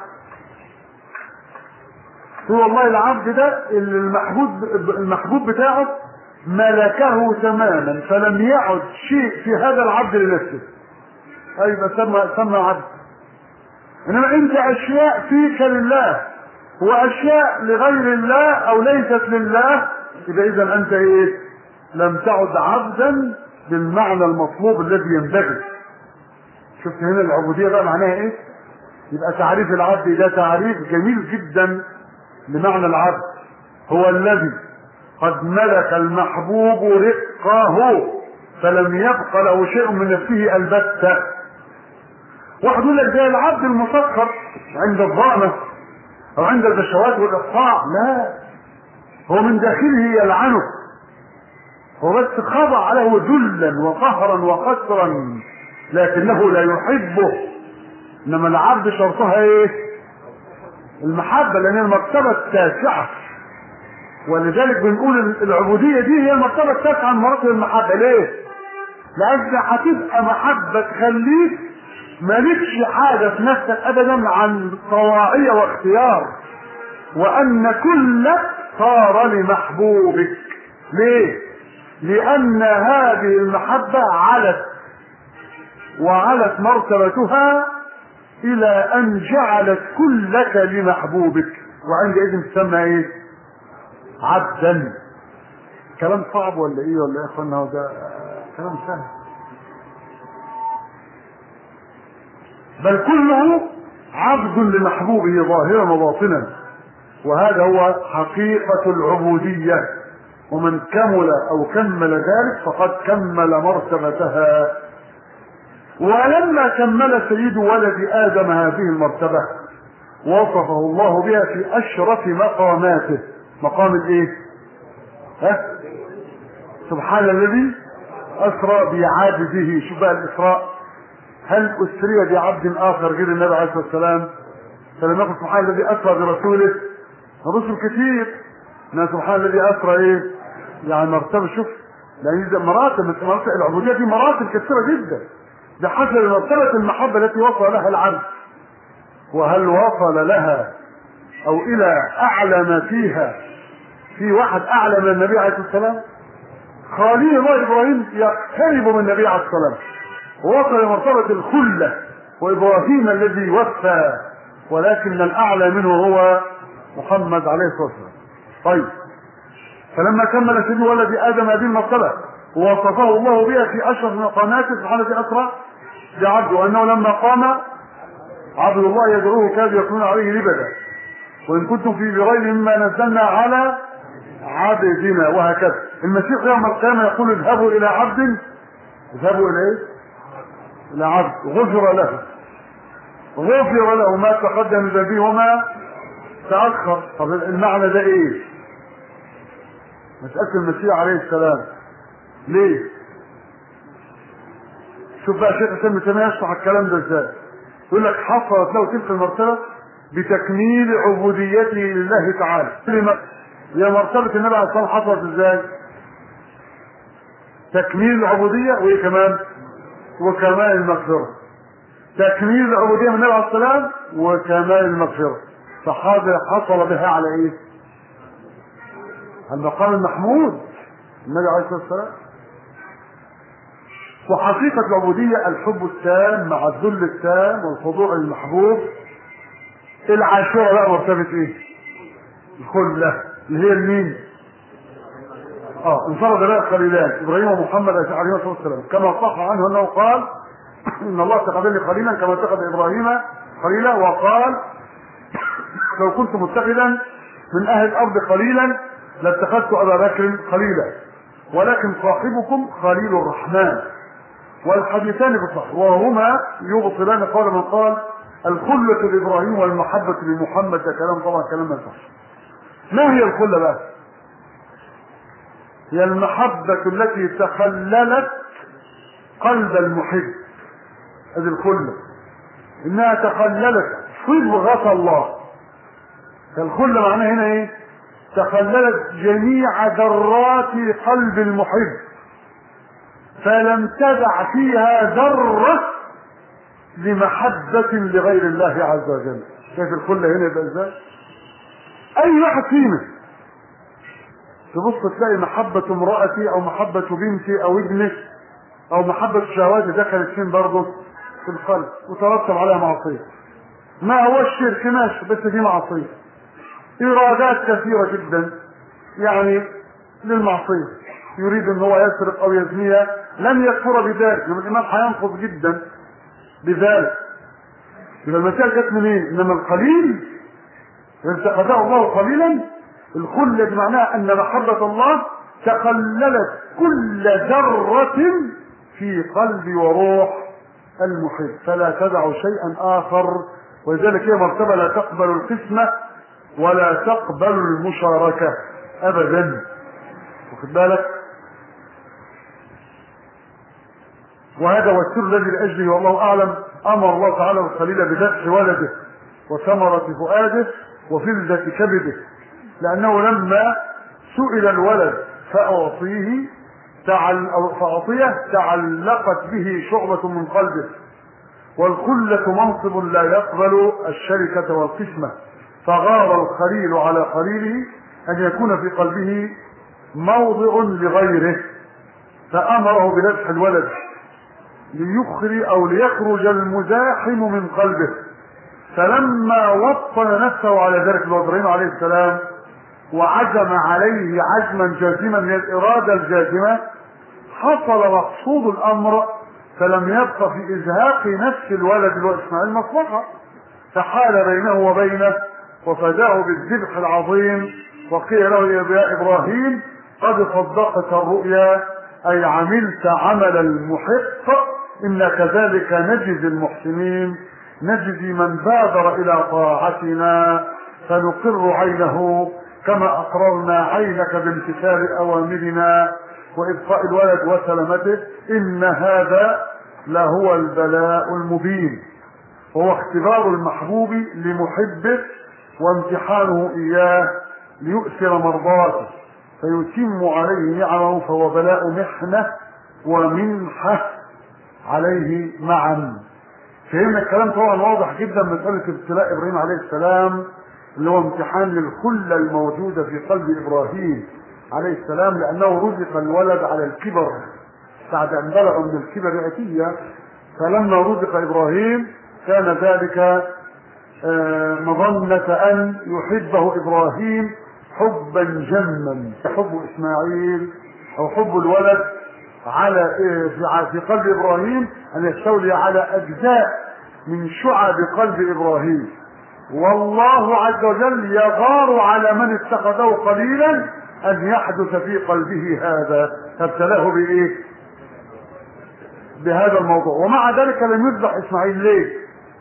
هو والله العبد ده اللي المحبوب المحبوب بتاعه ملكه تماما فلم يعد شيء في هذا العبد لنفسه ايوه سمى سمى عبد انما انت اشياء فيك لله واشياء لغير الله او ليست لله يبقى اذا انت ايه لم تعد عبدا بالمعنى المطلوب الذي ينبغي شفت هنا العبوديه بقى معناها ايه يبقى تعريف العبد ده تعريف جميل جدا لمعنى العبد هو الذي قد ملك المحبوب رقه فلم يبق له شيء من نفسه البتة واحد يقول لك ده العبد المسخر عند الظأمة او عند البشوات والاقطاع لا هو من داخله يلعنه هو بس خضع له ذلا وقهرا وقسرا لكنه لا يحبه انما العبد شرطها ايه المحبة لان المرتبة التاسعة ولذلك بنقول العبودية دي هي المرتبة التاسعة من مراتب المحبة ليه؟ لأن هتبقى محبة تخليك مالكش حاجة في نفسك أبدا عن طواعية واختيار وأن كلك صار لمحبوبك ليه؟ لأن هذه المحبة علت وعلت مرتبتها إلى أن جعلت كلك لمحبوبك وعندئذ تسمى إيه؟ عبدا كلام صعب ولا ايه ولا ايه يا اخوانا ده كلام سهل بل كله عبد لمحبوبه ظاهرا وباطنا وهذا هو حقيقة العبودية ومن كمل او كمل ذلك فقد كمل مرتبتها ولما كمل سيد ولد ادم هذه المرتبة وصفه الله بها في اشرف مقاماته مقام الايه ها سبحان الذي اسرى بعبده شوف بقى الاسراء هل اسري بعبد اخر غير النبي عليه الصلاه والسلام فلم يقل سبحان الذي اسرى برسوله الرسل كثير ان سبحان الذي اسرى ايه يعني مرتبه شوف لان دي مراتب مراتب العبوديه دي مراتب كثيره جدا بحسب مرتبه المحبه التي وصل لها العبد وهل وصل لها او الى اعلى ما فيها في واحد اعلى من النبي عليه الصلاه والسلام خليل الله ابراهيم يقترب من النبي عليه الصلاه والسلام ووصل لمرتبه الخله وابراهيم الذي وفى ولكن الاعلى منه هو محمد عليه الصلاه والسلام طيب فلما كمل سيد ولد ادم هذه المرتبه ووصفه الله بها في اشرف مقاماته سبحانه اسرى بعبده وانه لما قام عبد الله يدعوه كاد يكون عليه لبدا وان كنتم في بغير مما نزلنا على عبدنا وهكذا المسيح يوم القيامه يقول اذهبوا الى عبد اذهبوا الى ايه؟ الى عبد غفر له غفر له ما تقدم من ذنبه وما تاخر طب المعنى ده ايه؟ مساله المسيح عليه السلام ليه؟ شوف بقى شيخ حسين تيميه يشرح الكلام ده ازاي؟ يقول لك حصلت له تلك المرتبه بتكميل عبوديته لله تعالى هي مرتبة النبي عليه الصلاة والسلام حصلت ازاي؟ تكميل العبودية وايه كمان؟ وكمال المغفرة. تكميل العبودية من النبي عليه الصلاة والسلام وكمال المغفرة. فهذا حصل بها على ايه؟ المقام المحمود النبي عليه الصلاة والسلام. وحقيقة العبودية الحب التام مع الذل التام والخضوع للمحبوب العاشرة بقى مرتبة ايه؟ الخلة اللي هي المين؟ اه انفرد بها خليلان ابراهيم ومحمد عليه الصلاه والسلام كما صح عنه انه قال ان الله اتخذني خليلا كما اتخذ ابراهيم خليلا وقال لو كنت متخذا من اهل الارض خليلا لاتخذت ابا بكر خليلا ولكن صاحبكم خليل الرحمن والحديثان في الصحيح وهما يبطلان قول من قال الخلة لإبراهيم والمحبة لمحمد ده كلام طبعا كلام ما ينفعش ما هي الخلة بقى؟ هي المحبة التي تخللت قلب المحب هذه الخلة انها تخللت صبغة الله فالخلة معناها هنا ايه تخللت جميع ذرات قلب المحب فلم تدع فيها ذرة لمحبة لغير الله عز وجل شايف الخلة هنا يبقى ازاي اي واحد فينا تبص تلاقي محبة امرأتي او محبة بنتي او ابنك او محبة شهواتي دخلت فين برضه في القلب وترتب عليها معصية ما هو الشرك ماشي بس دي معصية إرادات كثيرة جدا يعني للمعصية يريد ان هو يسرق او يزنيها لن يكفر بذلك لما الإيمان هينقض جدا بذلك يبقى المسائل جت منين؟ انما القليل ارتقده الله قليلا الخلة بمعناها ان محبة الله تخللت كل ذرة في قلب وروح المحب فلا تدع شيئا اخر ولذلك هي مرتبة لا تقبل القسمة ولا تقبل المشاركة ابدا واخد بالك وهذا هو السر الذي لاجله والله اعلم امر الله تعالى الخليل بذبح ولده وثمرة فؤاده وفلذة كبده لانه لما سئل الولد فاعطيه تعل أو فاعطيه تعلقت به شعبة من قلبه والخلة منصب لا يقبل الشركة والقسمة فغار الخليل على خليله ان يكون في قلبه موضع لغيره فامره بذبح الولد ليخرج او ليخرج المزاحم من قلبه فلما وطن نفسه على ذلك ابراهيم عليه السلام وعزم عليه عزما جازما من الاراده الجازمه حصل مقصود الامر فلم يبق في ازهاق نفس الولد اللي هو اسماعيل مصلحه فحال بينه وبينه وفداه بالذبح العظيم وقيل له يا ابراهيم قد صدقت الرؤيا اي عملت عمل المحق إنا كذلك نجزي المحسنين نجزي من بادر إلى طاعتنا فنقر عينه كما أقررنا عينك بامتثال أوامرنا وإبقاء الولد وسلامته إن هذا لهو البلاء المبين وهو اختبار المحبوب لمحبه وامتحانه إياه ليؤثر مرضاته فيتم عليه نعمه فهو بلاء محنة ومنحة عليه معا فهمنا الكلام طبعا واضح جدا مسألة ابتلاء إبراهيم عليه السلام اللي هو امتحان للخلة الموجودة في قلب إبراهيم عليه السلام لأنه رزق الولد على الكبر بعد أن بلغ من الكبر عتية فلما رزق إبراهيم كان ذلك مظنة أن يحبه إبراهيم حبا جما حب إسماعيل أو حب الولد على في قلب ابراهيم ان يستولي على اجزاء من شعب قلب ابراهيم والله عز وجل يغار على من اتخذه قليلا ان يحدث في قلبه هذا فابتلاه بايه بهذا الموضوع ومع ذلك لم يذبح اسماعيل ليه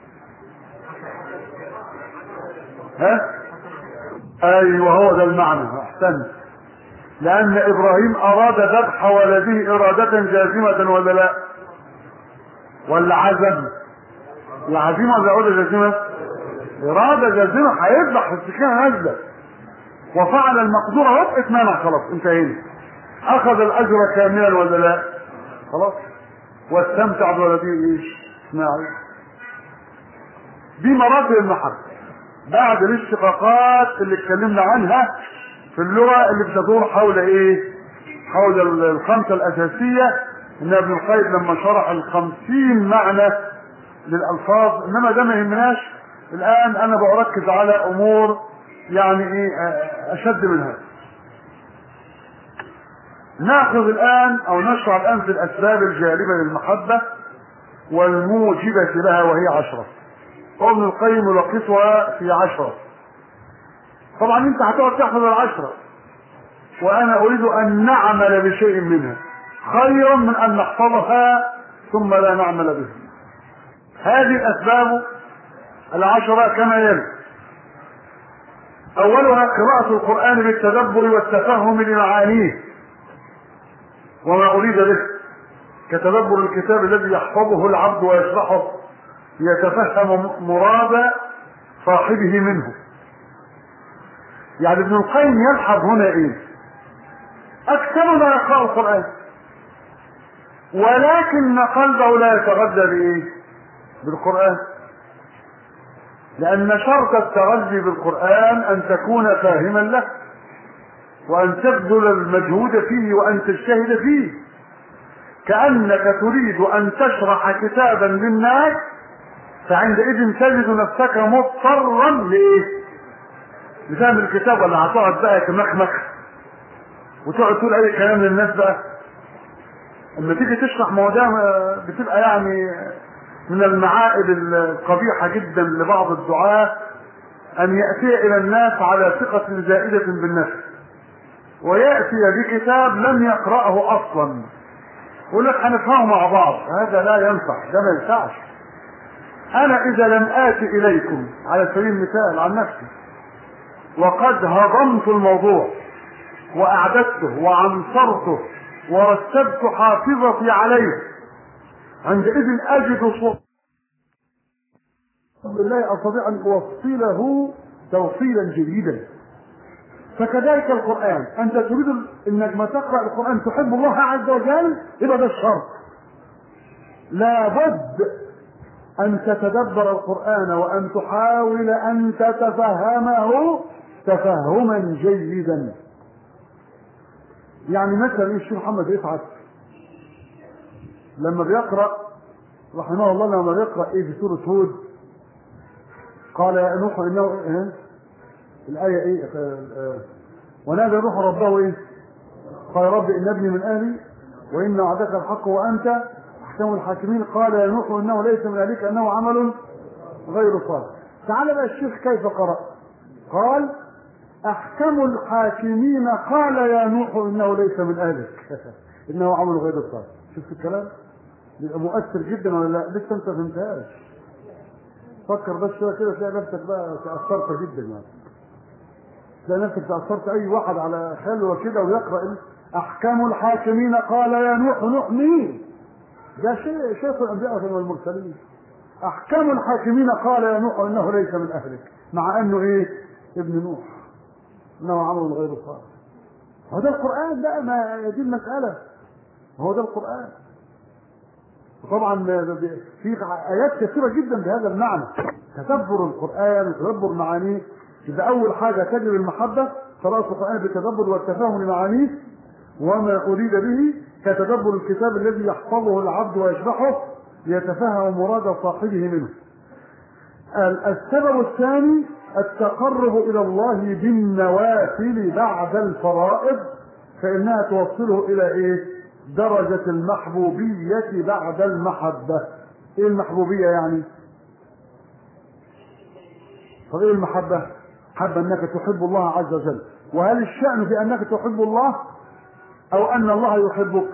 ها ايوه هو ده المعنى احسنت لأن إبراهيم أراد ذبح ولده إرادة جازمة ولا لا؟ ولا عزم؟ العزيمة ولا إرادة جازمة؟ إرادة جازمة هيذبح السكينة نازلة وفعل المقدور وقت مانع خلاص انتهينا أخذ الأجر كاملا ولا لا؟ خلاص واستمتع بولده إيش؟ إسماعيل دي مراتب المحبة بعد الاشتقاقات اللي اتكلمنا عنها في اللغة اللي بتدور حول ايه حول الخمسة الاساسية ان ابن القيم لما شرح الخمسين معنى للالفاظ انما ده ما يهمناش الان انا بركز على امور يعني ايه اشد من هذا ناخذ الان او نشرع الان في الاسباب الجالبة للمحبة والموجبة لها وهي عشرة وابن القيم يلخصها في عشرة طبعا انت هتقعد تحفظ العشرة وانا اريد ان نعمل بشيء منها خيرا من ان نحفظها ثم لا نعمل به هذه الأسباب العشرة كما يلي أولها قراءة القرآن بالتدبر والتفهم لمعانيه وما أريد به كتدبر الكتاب الذي يحفظه العبد ويشرحه ليتفهم مراد صاحبه منه يعني ابن القيم يلحظ هنا ايه اكثرنا يقرا القران ولكن قلبه لا يتغذى بايه بالقران لان شرط التغذي بالقران ان تكون فاهما له وان تبذل المجهود فيه وان تجتهد فيه كانك تريد ان تشرح كتابا للناس فعندئذ تجد نفسك مضطرا لايه لفهم الكتاب ولا هتقعد بقى تمخمخ وتقعد تقول اي كلام للناس بقى لما تيجي تشرح مواضيع بتبقى يعني من المعائب القبيحه جدا لبعض الدعاة ان ياتي الى الناس على ثقه زائده بالنفس وياتي بكتاب لم يقراه اصلا يقول لك هنفهمه مع بعض هذا لا ينفع ده ما ينفعش انا اذا لم اتي اليكم على سبيل المثال عن نفسي وقد هضمت الموضوع واعددته وعنصرته ورتبت حافظتي عليه عندئذ اجد صوت بالله استطيع ان اوصله توصيلا جديدا فكذلك القران انت تريد انك ما تقرا القران تحب الله عز وجل يبقى ده الشرط لابد ان تتدبر القران وان تحاول ان تتفهمه تفهما جيدا يعني مثلا الشيخ محمد رفعت لما بيقرا رحمه الله لما بيقرا ايه في سوره هود قال يا نوح انه إيه؟ الايه ايه آه ونادى نوح ربه ايه قال يا رب ان ابني من اهلي وان وعدك الحق وانت احكم الحاكمين قال يا نوح انه ليس من اهلك انه عمل غير صالح تعال بقى الشيخ كيف قرأ قال احكم الحاكمين قال يا نوح انه ليس من اهلك انه عمل غير صالح شفت الكلام يبقى مؤثر جدا ولا لا لسه انت فهمتهاش فكر بس شويه كده تلاقي نفسك بقى تاثرت جدا يعني تلاقي نفسك تاثرت اي واحد على خلوه كده ويقرا احكام الحاكمين قال يا نوح نوح مين ده شيء شيخ الانبياء والمرسلين احكام الحاكمين قال يا نوح انه ليس من اهلك مع انه ايه ابن نوح انه عمل غير صالح هو ده القران بقى ما دي المساله هو ده القران طبعا في ايات كثيره جدا بهذا المعنى تدبر القران وتدبر معانيه يبقى اول حاجه تجب المحبه قراءه القران بالتدبر والتفاهم لمعانيه وما اريد به كتدبر الكتاب الذي يحفظه العبد ويشرحه ليتفهم مراد صاحبه منه السبب الثاني التقرب الى الله بالنوافل بعد الفرائض فانها توصله الى ايه درجة المحبوبية بعد المحبة ايه المحبوبية يعني طب ايه المحبة حب انك تحب الله عز وجل وهل الشأن في انك تحب الله او ان الله يحبك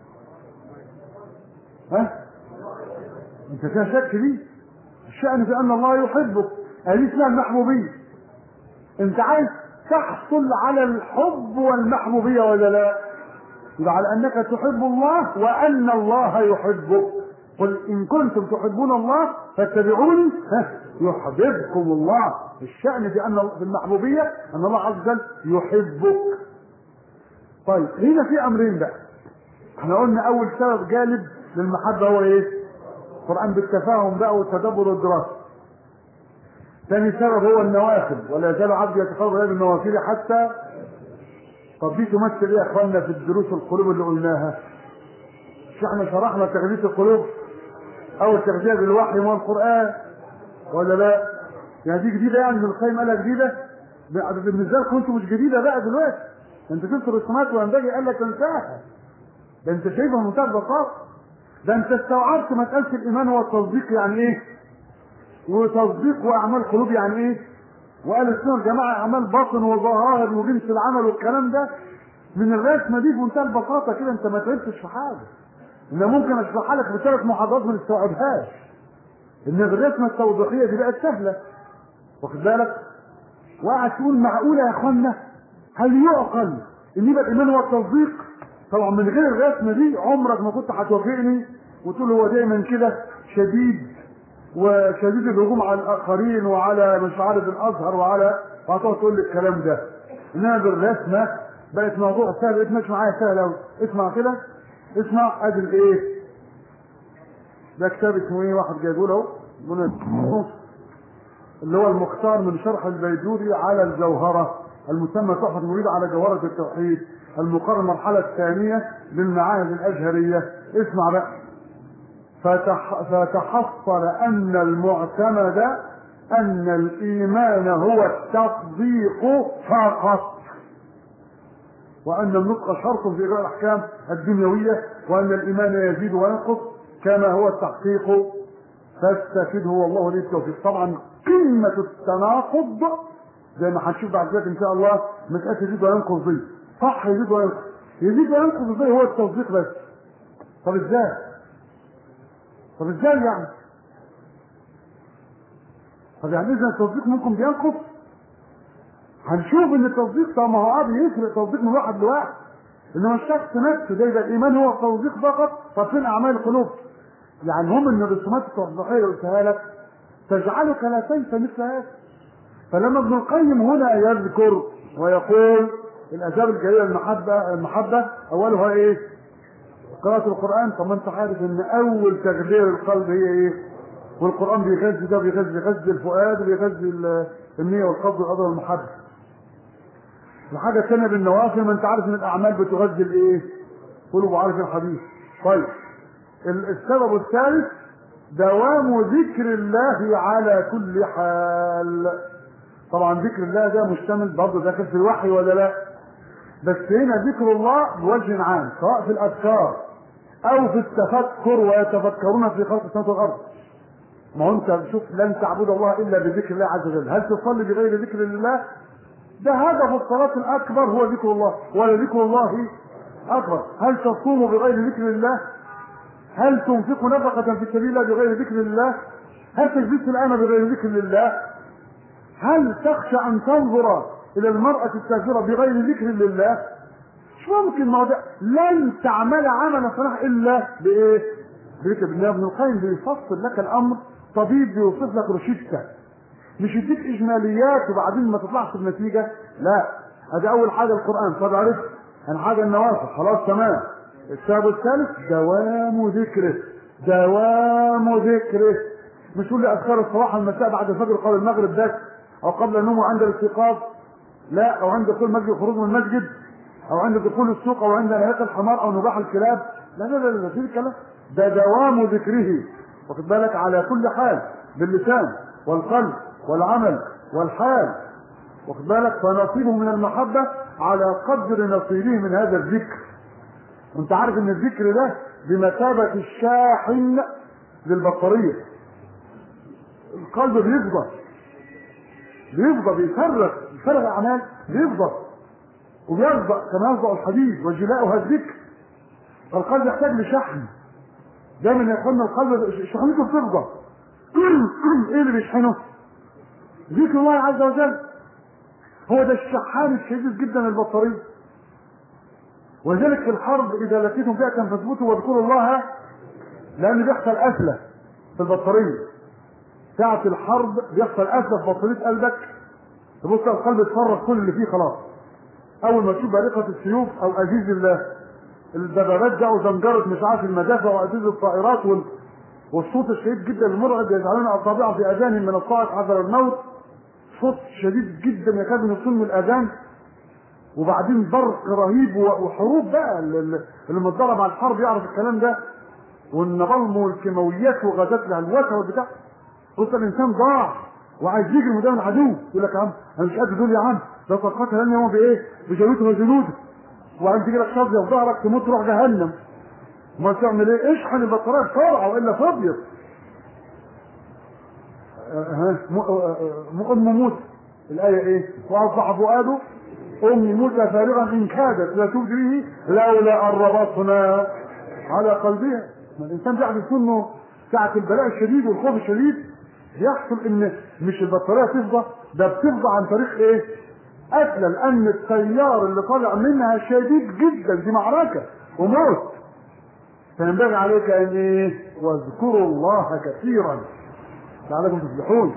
ها انت فيها شك دي الشأن في ان الله يحبك هذه اسمها المحبوبية انت عايز تحصل على الحب والمحبوبية ولا لا يبقى على انك تحب الله وان الله يحبك قل ان كنتم تحبون الله فاتبعوني يحببكم الله الشأن في ان في المحبوبية ان الله عز وجل يحبك طيب هنا في امرين بقى احنا قلنا اول سبب جالب للمحبة هو ايه القرآن بالتفاهم بقى والتدبر والدراسة ثاني سبب هو النوافل ولا يزال عبدي يتقرب اليه بالنوافل حتى طب دي تمثل ايه يا اخوانا في الدروس القلوب اللي قلناها مش احنا شرحنا تغذية القلوب او التغذية بالوحي والقرآن ولا لا يعني دي جديدة يعني ابن القيم قالها جديدة بالنسبة لكم انتوا مش جديدة بقى دلوقتي ده انت شفت الرسومات وينبغي قال لك تنساها ده انت شايفها بمنتهى البساطة ده انت استوعبت مسألة الإيمان والتصديق يعني ايه وتصديق وأعمال قلوب يعني ايه وقال السنة الجماعة أعمال باطن وظواهر وجنس العمل والكلام ده من الرسمة دي بمنتهى البساطة كده أنت ما تعبتش في حاجة ان ممكن اشرحها لك في ثلاث محاضرات ما تستوعبهاش ان الرسمه التوضيحيه دي بقت سهله واخد بالك وقعد تقول معقوله يا اخوانا هل يعقل ان يبقى الايمان هو التصديق طبعا من غير الرسمه دي عمرك ما كنت هتوافقني وتقول هو دايما كده شديد وشديد الهجوم على الاخرين وعلى مش عارف الازهر وعلى وهتقعد تقول لي الكلام ده انما بالرسمه بقت موضوع سهل بقيت ماشي معايا سهل قوي اسمع كده اسمع ادي الايه ده كتاب اسمه ايه واحد جايبه له من اللي هو المختار من شرح البيجوري على الجوهره المسمى تحفه المريد على جوهره التوحيد المقرر المرحله الثانيه للمعاهد الازهريه اسمع بقى فتح فتحصل ان المعتمد ان الايمان هو التصديق فقط وان النطق شرط في اجراء الاحكام الدنيويه وان الايمان يزيد وينقص كما هو التحقيق فاستفده والله لي التوفيق طبعا قمه التناقض زي ما هنشوف بعد ذلك ان شاء الله مساله يزيد وينقص دي صح يزيد وينقص يزيد وينقص ازاي هو التصديق بس طب ازاي طب ازاي يعني طب يعني اذا التصديق ممكن بينقص هنشوف ان التصديق طب ما هو قاعد يفرق تصديق من واحد لواحد انما الشخص نفسه ده يبقى الايمان هو التصديق فقط طب فين اعمال القلوب يعني هم ان الرسومات التوضيحيه اللي قلتها لك تجعلك لا تنسى مثل هذا فلما ابن القيم هنا يذكر ويقول الاداب الجليله المحبه المحبه اولها ايه؟ قراءة القرآن طب ما انت عارف ان اول تغذية القلب هي ايه؟ والقرآن بيغذي ده بيغذي بيغذي الفؤاد وبيغذي النية والقلب والقدر والمحبة. الحاجة الثانية بالنوافل ما انت عارف ان الاعمال بتغذي الايه؟ قلوب عارف الحديث. طيب السبب الثالث دوام ذكر الله على كل حال. طبعا ذكر الله ده مشتمل برضه داخل في الوحي ولا لا؟ بس هنا ذكر الله بوجه عام سواء في الاذكار او في التفكر ويتفكرون في خلق السماوات والارض ما هو انت شوف لن تعبد الله الا بذكر الله عز وجل هل تصلي بغير ذكر الله ده هدف الصلاة الأكبر هو ذكر الله ولذكر الله أكبر هل تصوم بغير ذكر الله هل تنفق نفقة في سبيل الله بغير ذكر الله هل تجلس الآن بغير ذكر الله هل تخشى أن تنظر الى المرأة الكافرة بغير ذكر لله مش ممكن ما ده لن تعمل عملا صلاح الا بايه؟ بذكر بالله ابن القيم بيفصل لك الامر طبيب بيوصف لك روشته مش يديك اجماليات وبعدين ما تطلعش بنتيجه لا ادي اول حاجه القران طب عرفت انا حاجه النوافل خلاص تمام السبب الثالث دوام ذكره دوام ذكره مش تقول لي اذكار الصباح والمساء بعد الفجر قبل المغرب بس او قبل النوم وعند الاستيقاظ لا او عند دخول المسجد الخروج من المسجد او عند دخول السوق او عند نهايه الحمار او نباح الكلاب لا لا لا لا في الكلام ده دوام ذكره واخد بالك على كل حال باللسان والقلب والعمل والحال واخد بالك فنصيبه من المحبه على قدر نصيبه من هذا الذكر وانت عارف ان الذكر ده بمثابه الشاحن للبطاريه القلب بيفضى بيفضى بيفرغ بيفرغ الاعمال بيفضى وبيفضى كما يفضى الحديد وجلاؤها الذكر فالقلب يحتاج لشحن دايما يا اخوانا القلب شحنته بتفضى ايه اللي بيشحنه؟ ذكر الله عز وجل هو ده الشحان الشديد جدا للبطاريه ولذلك في الحرب اذا لقيتم فئه فاثبتوا واذكروا الله لان بيحصل قفله في البطاريه ساعة الحرب بيحصل قفله في بطاريه قلبك تبص القلب اتفرغ كل اللي فيه خلاص اول ما تشوف بارقه السيوف او ازيز الله الدبابات ده وزنجره مش عارف المدافع وازيز الطائرات وال... والصوت الشديد جدا المرعب يجعلون اصابعهم في اذانهم من الصاعق حذر الموت صوت شديد جدا يكاد يصل من الاذان وبعدين برق رهيب وحروب بقى اللي متدرب على الحرب يعرف الكلام ده والنظام والكيماويات وغازات الهلوسه والبتاع بص الانسان ضاع وعايز يجري من قدام العدو يقول لك يا عم انا مش قد دول يا عم ده طاقات لان يوم بايه؟ بجلوده وجنوده وبعدين تيجي لك شظيه في ظهرك تموت تروح جهنم ما تعمل ايه؟ اشحن البطاريه بسرعه والا فضيت ام موسى الايه ايه؟ واصبح فؤاده ام موسى فارغا ان كادت لا تبدي به لولا ان ربطنا على قلبها ما الانسان بيحدث منه ساعة البلاء الشديد والخوف الشديد بيحصل ان مش البطارية تفضى ده بتفضى عن طريق ايه؟ قتلة لان التيار اللي طالع منها شديد جدا دي معركة وموت فينبغي عليك ان ايه؟ واذكروا الله كثيرا لعلكم تفلحون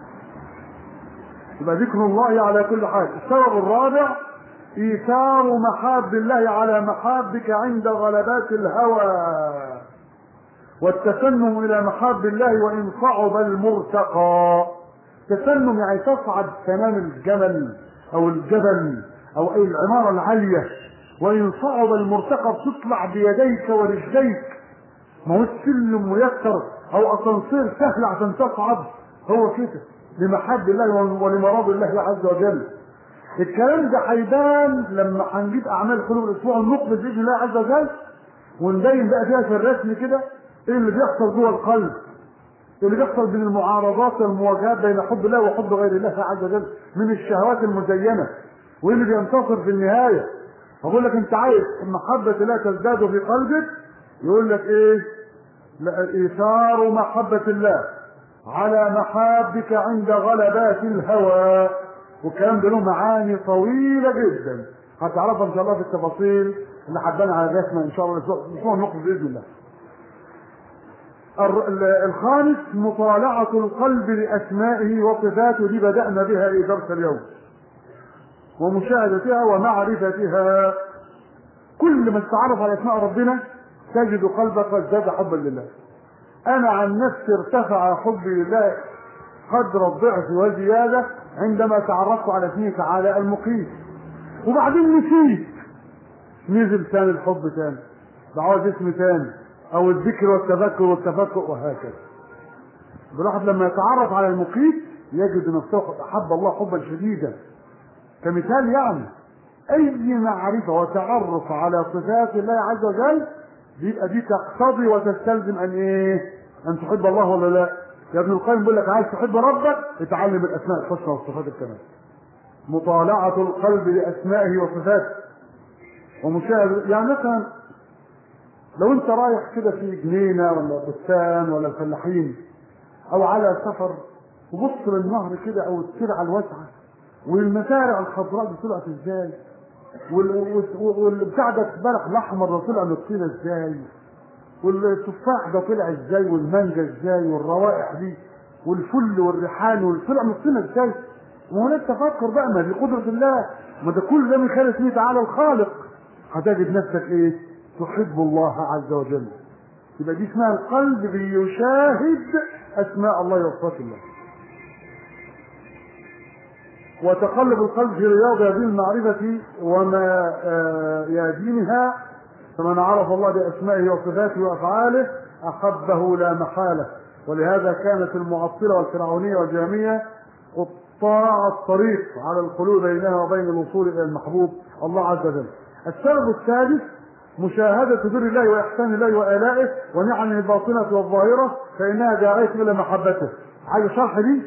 يبقى ذكر الله على كل حال السبب الرابع ايثار محاب الله على محابك عند غلبات الهوى والتسنم الى محاب الله وان صعب المرتقى تسنم يعني تصعد تمام الجبل او الجبل او اي العماره العاليه وان صعب المرتقى بتطلع بيديك ورجليك ما هو السلم ميسر او اسانسير سهل عشان تصعد هو كده لمحب الله ولمراد الله عز وجل الكلام ده هيبان لما هنجيب اعمال قلوب الاسبوع المقبل باذن الله عز وجل ونبين بقى فيها في الرسم كده ايه اللي بيحصل جوه القلب اللي بيحصل بين المعارضات والمواجهات بين حب الله وحب غير الله عز وجل من الشهوات المزينه وايه اللي بينتصر في النهايه اقول لك انت عايز محبه الله تزداد في قلبك يقول لك ايه لا ايثار محبه الله على محابك عند غلبات الهوى والكلام ده له معاني طويله جدا هتعرفها ان شاء الله في التفاصيل اللي حبانا على الرسمه ان شاء الله الاسبوع المقبل باذن الله الخامس مطالعة القلب لأسمائه وصفاته دي بدأنا بها في درس اليوم ومشاهدتها ومعرفتها كل ما تتعرف على أسماء ربنا تجد قلبك قد زاد حبا لله أنا عن نفسي ارتفع حبي لله قدر الضعف وزيادة عندما تعرفت على اسمه تعالى المقيم وبعدين نسيت نزل ثاني الحب ثاني بعوز اسم ثاني او الذكر والتذكر والتفكر وهكذا الواحد لما يتعرف على المقيت يجد نفسه قد احب الله حبا شديدا كمثال يعني اي معرفه وتعرف على صفات الله عز وجل بيبقى دي تقتضي وتستلزم ان ايه ان تحب الله ولا لا يا ابن القيم بيقول لك عايز تحب ربك اتعلم الاسماء الحسنى والصفات الكمال مطالعه القلب لاسمائه وصفاته ومشاهده يعني مثلا لو انت رايح كده في جنينه ولا بستان ولا الفلاحين او على سفر وبص للنهر كده او الترعه الواسعه والمزارع الخضراء دي طلعت ازاي والبتاع ده البلح الاحمر ده طلع من الطينه ازاي والتفاح ده طلع ازاي والمانجا ازاي والروائح دي والفل والريحان والطلع من الطينه ازاي ما هو تفكر بقى ما دي قدره الله ما ده كل ده من خلال اسمه تعالى الخالق هتجد نفسك ايه تحب الله عز وجل يبقى دي اسمها القلب بيشاهد اسماء الله وصفات الله وتقلب القلب في رياض هذه المعرفة وما يدينها فمن عرف الله بأسمائه وصفاته وأفعاله أحبه لا محالة ولهذا كانت المعطلة والفرعونية والجهمية قطاع الطريق على القلوب بينها وبين الوصول إلى المحبوب الله عز وجل السبب الثالث مشاهدة بر الله وإحسان الله وآلائه ونعمه الباطنة والظاهرة فإنها داعية إلى محبته عايز شرح دي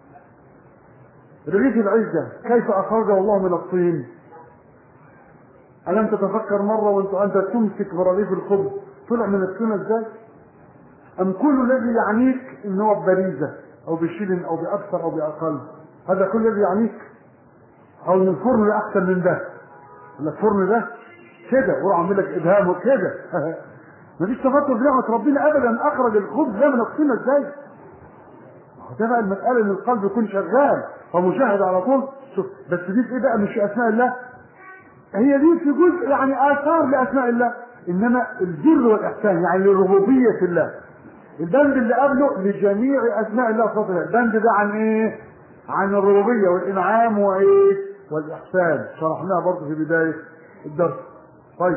رغيف العزة كيف أخرجه الله من الطين ألم تتفكر مرة وأنت أنت تمسك برغيف الخبز طلع من الطين إزاي؟ أم كل الذي يعنيك إن هو ببريزة أو بشيل أو بأكثر أو بأقل هذا كل الذي يعنيك أو إن الفرن ده أحسن من ده ولا الفرن ده كده وراح عامل لك ابهام وكده مفيش تفكر في نعمه ربنا ابدا اخرج الخبز ده من الطين ازاي؟ ده بقى المساله ان القلب يكون شغال ومشاهد على طول شوف بس دي في ايه بقى مش اسماء الله هي دي في جزء يعني اثار لاسماء الله انما البر والاحسان يعني لربوبيه الله البند اللي قبله لجميع اسماء الله وصفاته البند ده عن ايه؟ عن الربوبيه والانعام وايه؟ والاحسان شرحناها برضه في بدايه الدرس طيب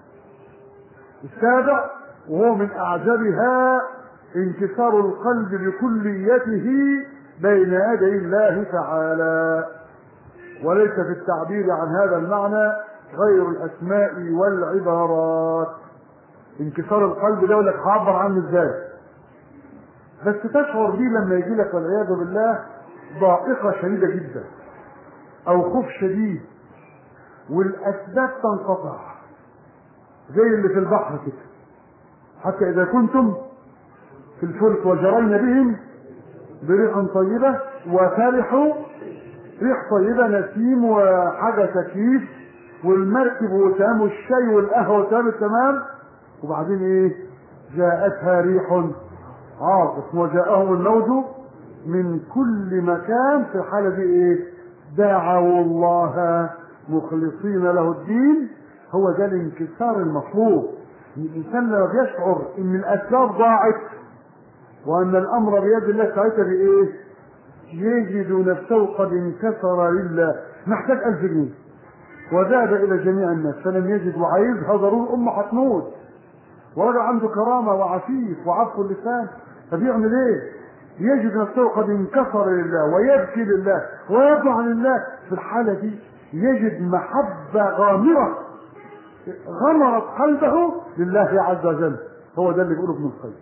السابع وهو من اعجبها انكسار القلب بكليته بين يدي الله تعالى وليس في التعبير عن هذا المعنى غير الاسماء والعبارات انكسار القلب ده لك هعبر عنه ازاي بس تشعر بيه لما يجي لك والعياذ بالله ضائقه شديده جدا او خوف شديد والاسباب تنقطع زي اللي في البحر كده حتى إذا كنتم في الفلك وجرين بهم بريح طيبة وفرحوا ريح طيبة نسيم وحاجة تكييف والمركب وتمام والشاي والقهوة وتمام التمام وبعدين ايه جاءتها ريح عاصف وجاءهم الموج من كل مكان في الحالة دي ايه دعوا الله مخلصين له الدين هو ده الانكسار المطلوب الانسان لما بيشعر ان الاسباب ضاعت وان الامر بيد الله ساعتها بايه يجد نفسه قد انكسر لله محتاج ألف جنيه وذهب إلى جميع الناس فلم يجد وعايزها ضروري الأمة هتموت ورجل عنده كرامة وعفيف وعفو اللسان فبيعمل إيه؟ يجد نفسه قد انكسر لله ويبكي لله ويرفع لله في الحالة دي يجد محبة غامرة غمرت قلبه لله عز وجل هو ده اللي بيقوله ابن القيم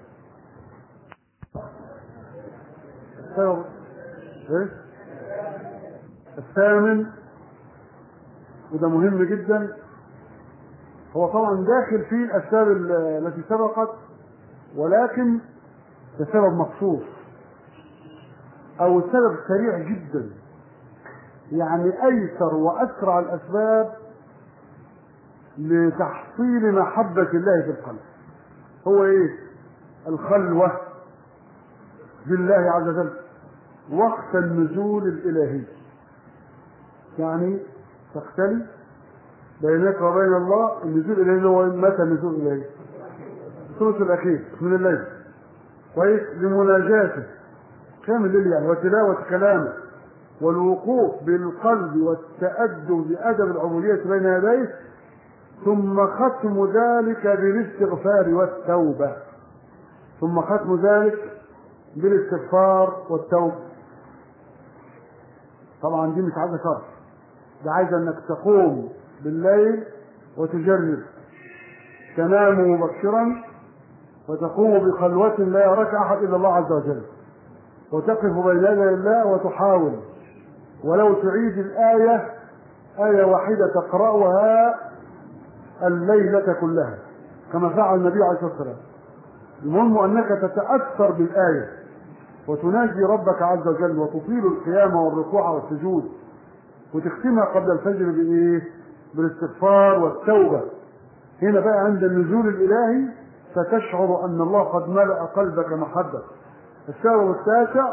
السبب ايه الثامن وده مهم جدا هو طبعا داخل فيه الاسباب التي سبقت ولكن بسبب مخصوص او سبب سريع جدا يعني ايسر واسرع الاسباب لتحصيل محبة الله في القلب هو ايه الخلوة بالله عز وجل وقت النزول الالهي يعني تختلي بينك وبين الله النزول الالهي هو متى النزول الالهي الثلث الاخير من الليل كويس لمناجاته قيام الليل يعني وتلاوة كلامه والوقوف بالقلب والتأدب بأدب العبودية بين يديه ثم ختم ذلك بالاستغفار والتوبة ثم ختم ذلك بالاستغفار والتوبة طبعا دي مش عايزة شرط ده عايزة انك تقوم بالليل وتجرب تنام مبكرا وتقوم بخلوة لا يراك احد الا الله عز وجل وتقف بين يدي الله وتحاول ولو تعيد الآية آية واحدة تقرأها الليلة كلها كما فعل النبي عليه الصلاة والسلام المهم أنك تتأثر بالآية وتناجي ربك عز وجل وتطيل القيام والركوع والسجود وتختمها قبل الفجر بإيه؟ بالاستغفار والتوبة هنا بقى عند النزول الإلهي ستشعر أن الله قد ملأ قلبك محبة السبب التاسع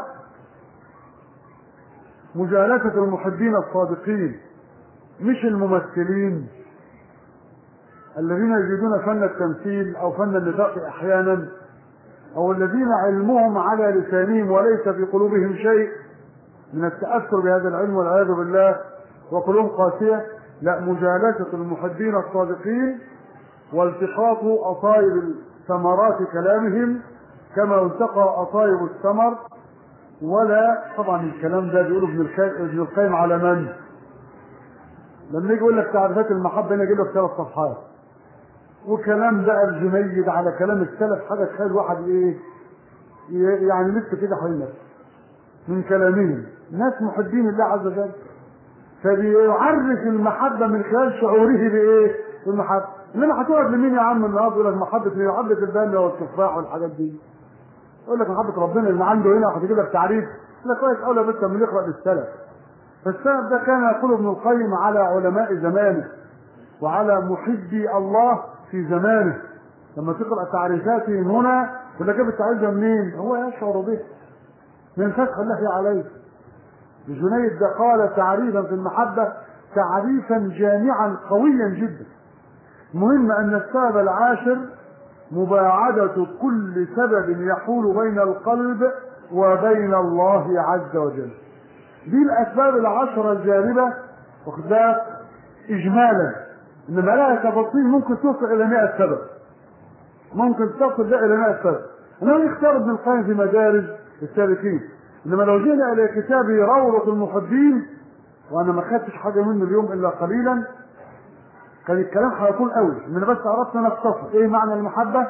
مجالسة المحبين الصادقين مش الممثلين الذين يجدون فن التمثيل او فن النفاق احيانا او الذين علمهم على لسانهم وليس في قلوبهم شيء من التاثر بهذا العلم والعياذ بالله وقلوبهم قاسيه لا مجالسه المحبين الصادقين والتقاط اطايب ثمرات كلامهم كما يلتقى اطايب الثمر ولا طبعا الكلام ده بيقوله ابن ابن القيم على من؟ لما يجي يقول لك تعريفات المحبه هنا يجيب لك ثلاث صفحات وكلام بقى الجميد على كلام السلف حاجه تخيل واحد ايه يعني لسه كده حوالين من كلامهم ناس محبين الله عز وجل فبيعرف المحبه من خلال شعوره بايه؟ بالمحبه انما هتقعد لمين يا عم النهارده يقول لك محبه مين؟ محبه الباميه والتفاح والحاجات دي يقول لك محبه ربنا اللي عنده هنا هتجيب لك تعريف يقول لك كويس اولى بس من يقرا للسلف فالسلف ده كان يقول ابن القيم على علماء زمانه وعلى محبي الله في زمانه لما تقرا تعريفاتهم هنا ولا جاب التعريف ده منين؟ هو يشعر به من فتح الله عليه الجنيد ده قال تعريفا في المحبه تعريفا جامعا قويا جدا المهم ان السبب العاشر مباعدة كل سبب يحول بين القلب وبين الله عز وجل دي الاسباب العشرة الجانبة واخد بالك اجمالا انما لها تفاصيل ممكن توصل الى 100 سبب ممكن تصل ده الى 100 سبب انا يختار ابن القيم في مدارج السالكين انما لو جينا الى كتابه روضة المحبين وانا ما خدتش حاجه منه اليوم الا قليلا كان الكلام هيكون قوي ان بس اردت ان اختصر ايه معنى المحبه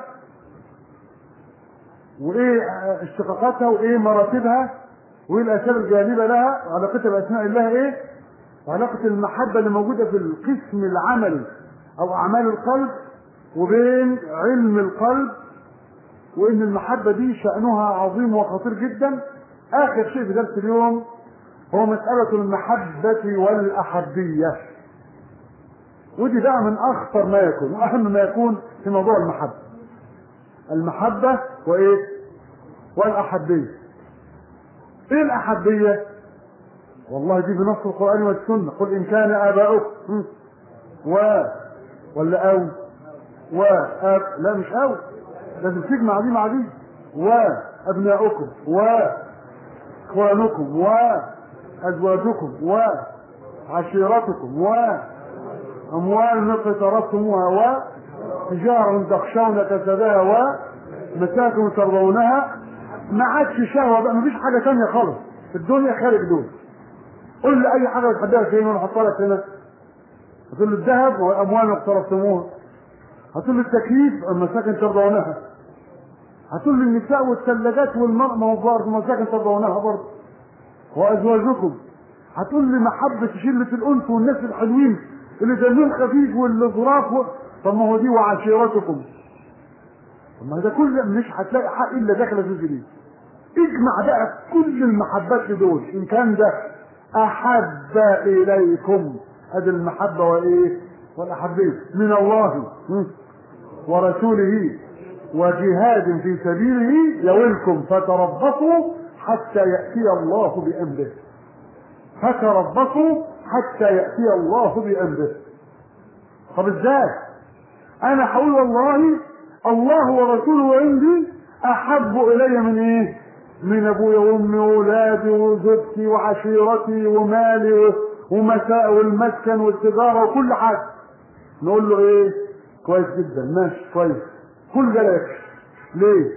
وايه اشتقاقاتها وايه مراتبها وايه الاسباب الجانبه لها وعلاقتها باسماء الله ايه وعلاقه المحبه اللي موجوده في القسم العملي او اعمال القلب وبين علم القلب وان المحبة دي شأنها عظيم وخطير جدا اخر شيء في درس اليوم هو مسألة المحبة والأحبية ودي بقى من أخطر ما يكون وأهم ما يكون في موضوع المحبة المحبة وإيه؟ والأحبية إيه الأحبية؟ والله دي بنص القرآن والسنة قل إن كان آباؤكم و ولا أو و أب لا مش أو لازم تجمع دي مع دي وأبناؤكم وإخوانكم وأزواجكم وعشيرتكم وأموال اقترفتموها وتجارة تخشون كسبها ومساكن ترضونها ما عادش شهوة بقى مفيش حاجة تانية خالص في الدنيا خارج دول قول لي أي حاجة بتحبها فين وأنا أحطها لك هنا هتقول لي الذهب وأموال اقترفتموها هتقول لي التكييف المساكن ترضونها هتقول لي النساء والثلاجات والمرأة برضه المساكن ترضونها برضه وازواجكم هتقول لي محبة شلة الانس والناس الحلوين اللي دمهم خفيف واللي ظراف و... طب ما هو دي وعشيرتكم طب ما ده كل مش هتلاقي حق الا داخل في دي اجمع بقى كل المحبات دول ان كان ده احب اليكم ادي المحبة وايه والاحبية من الله ورسوله وجهاد في سبيله يولكم فتربصوا حتى يأتي الله بأمره فتربصوا حتى يأتي الله بأمره طب ازاي انا هقول والله الله ورسوله عندي احب الي من ايه من ابويا وامي واولادي وزوجتي وعشيرتي ومالي ومساء والمسكن والتجاره وكل حاجه نقول له ايه كويس جدا ماشي كويس كل ده لا يكفي ليه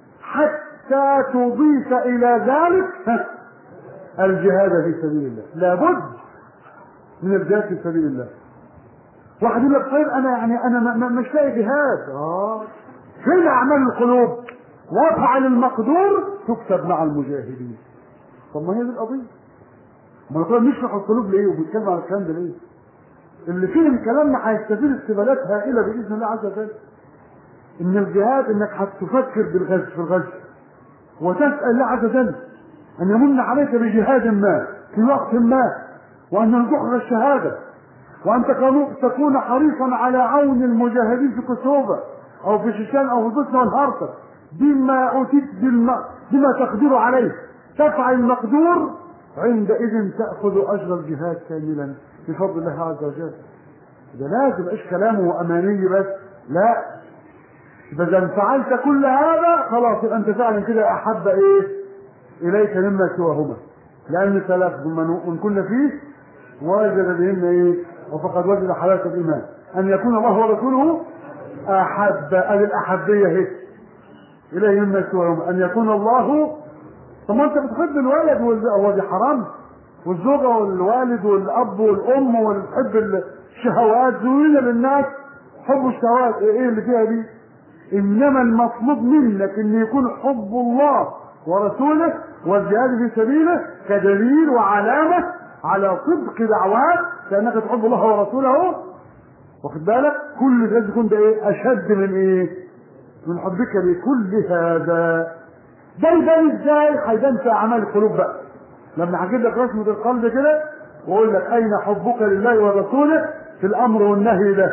حتى تضيف الى ذلك الجهاد في سبيل الله لابد من الجهاد في سبيل الله واحد يقول لك طيب انا يعني انا ما ما مش لاقي جهاد اه فين اعمال القلوب وافعل المقدور تكتب مع المجاهدين طب ما هي دي القضيه ما نقول نشرح القلوب ليه وبنتكلم على الكلام ده ليه اللي فهم كلامنا هيستفيد استفادات هائله باذن الله عز وجل ان الجهاد انك هتفكر بالغزو في الغزو وتسال الله عز وجل ان يمن عليك بجهاد ما في وقت ما وان يرزقك الشهاده وان تكون حريصا على عون المجاهدين في كسوفه او في شيشان او في البوسنه والهرطه بما اوتيت بالم... بما تقدر عليه تفعل المقدور عندئذ تاخذ اجر الجهاد كاملا بفضل الله عز وجل ده لازم ايش كلامه اماني بس لا اذا فعلت كل هذا خلاص يبقى انت فعلا كده احب ايه اليك مما سواهما لان ثلاث من كنا فيه وجد بهن ايه وفقد وجد حلاوه الايمان ان يكون الله ورسوله احب ادي الاحبيه هيك اليه مما سواهما ان يكون الله طب ما انت بتحب الولد هو دي حرام والزوجة والوالد والأب والأم والحب الشهوات زوينة للناس حب الشهوات إيه اللي فيها دي؟ إنما المطلوب منك إن يكون حب الله ورسوله والجهاد في سبيله كدليل وعلامة على صدق دعوات كأنك تحب الله ورسوله واخد بالك كل ده يكون ده إيه؟ أشد من إيه؟ من حبك لكل هذا ده يبان ازاي؟ هيبان في أعمال القلوب بقى لما هجيب لك رسمة القلب كده واقول لك اين حبك لله ورسوله في الامر والنهي له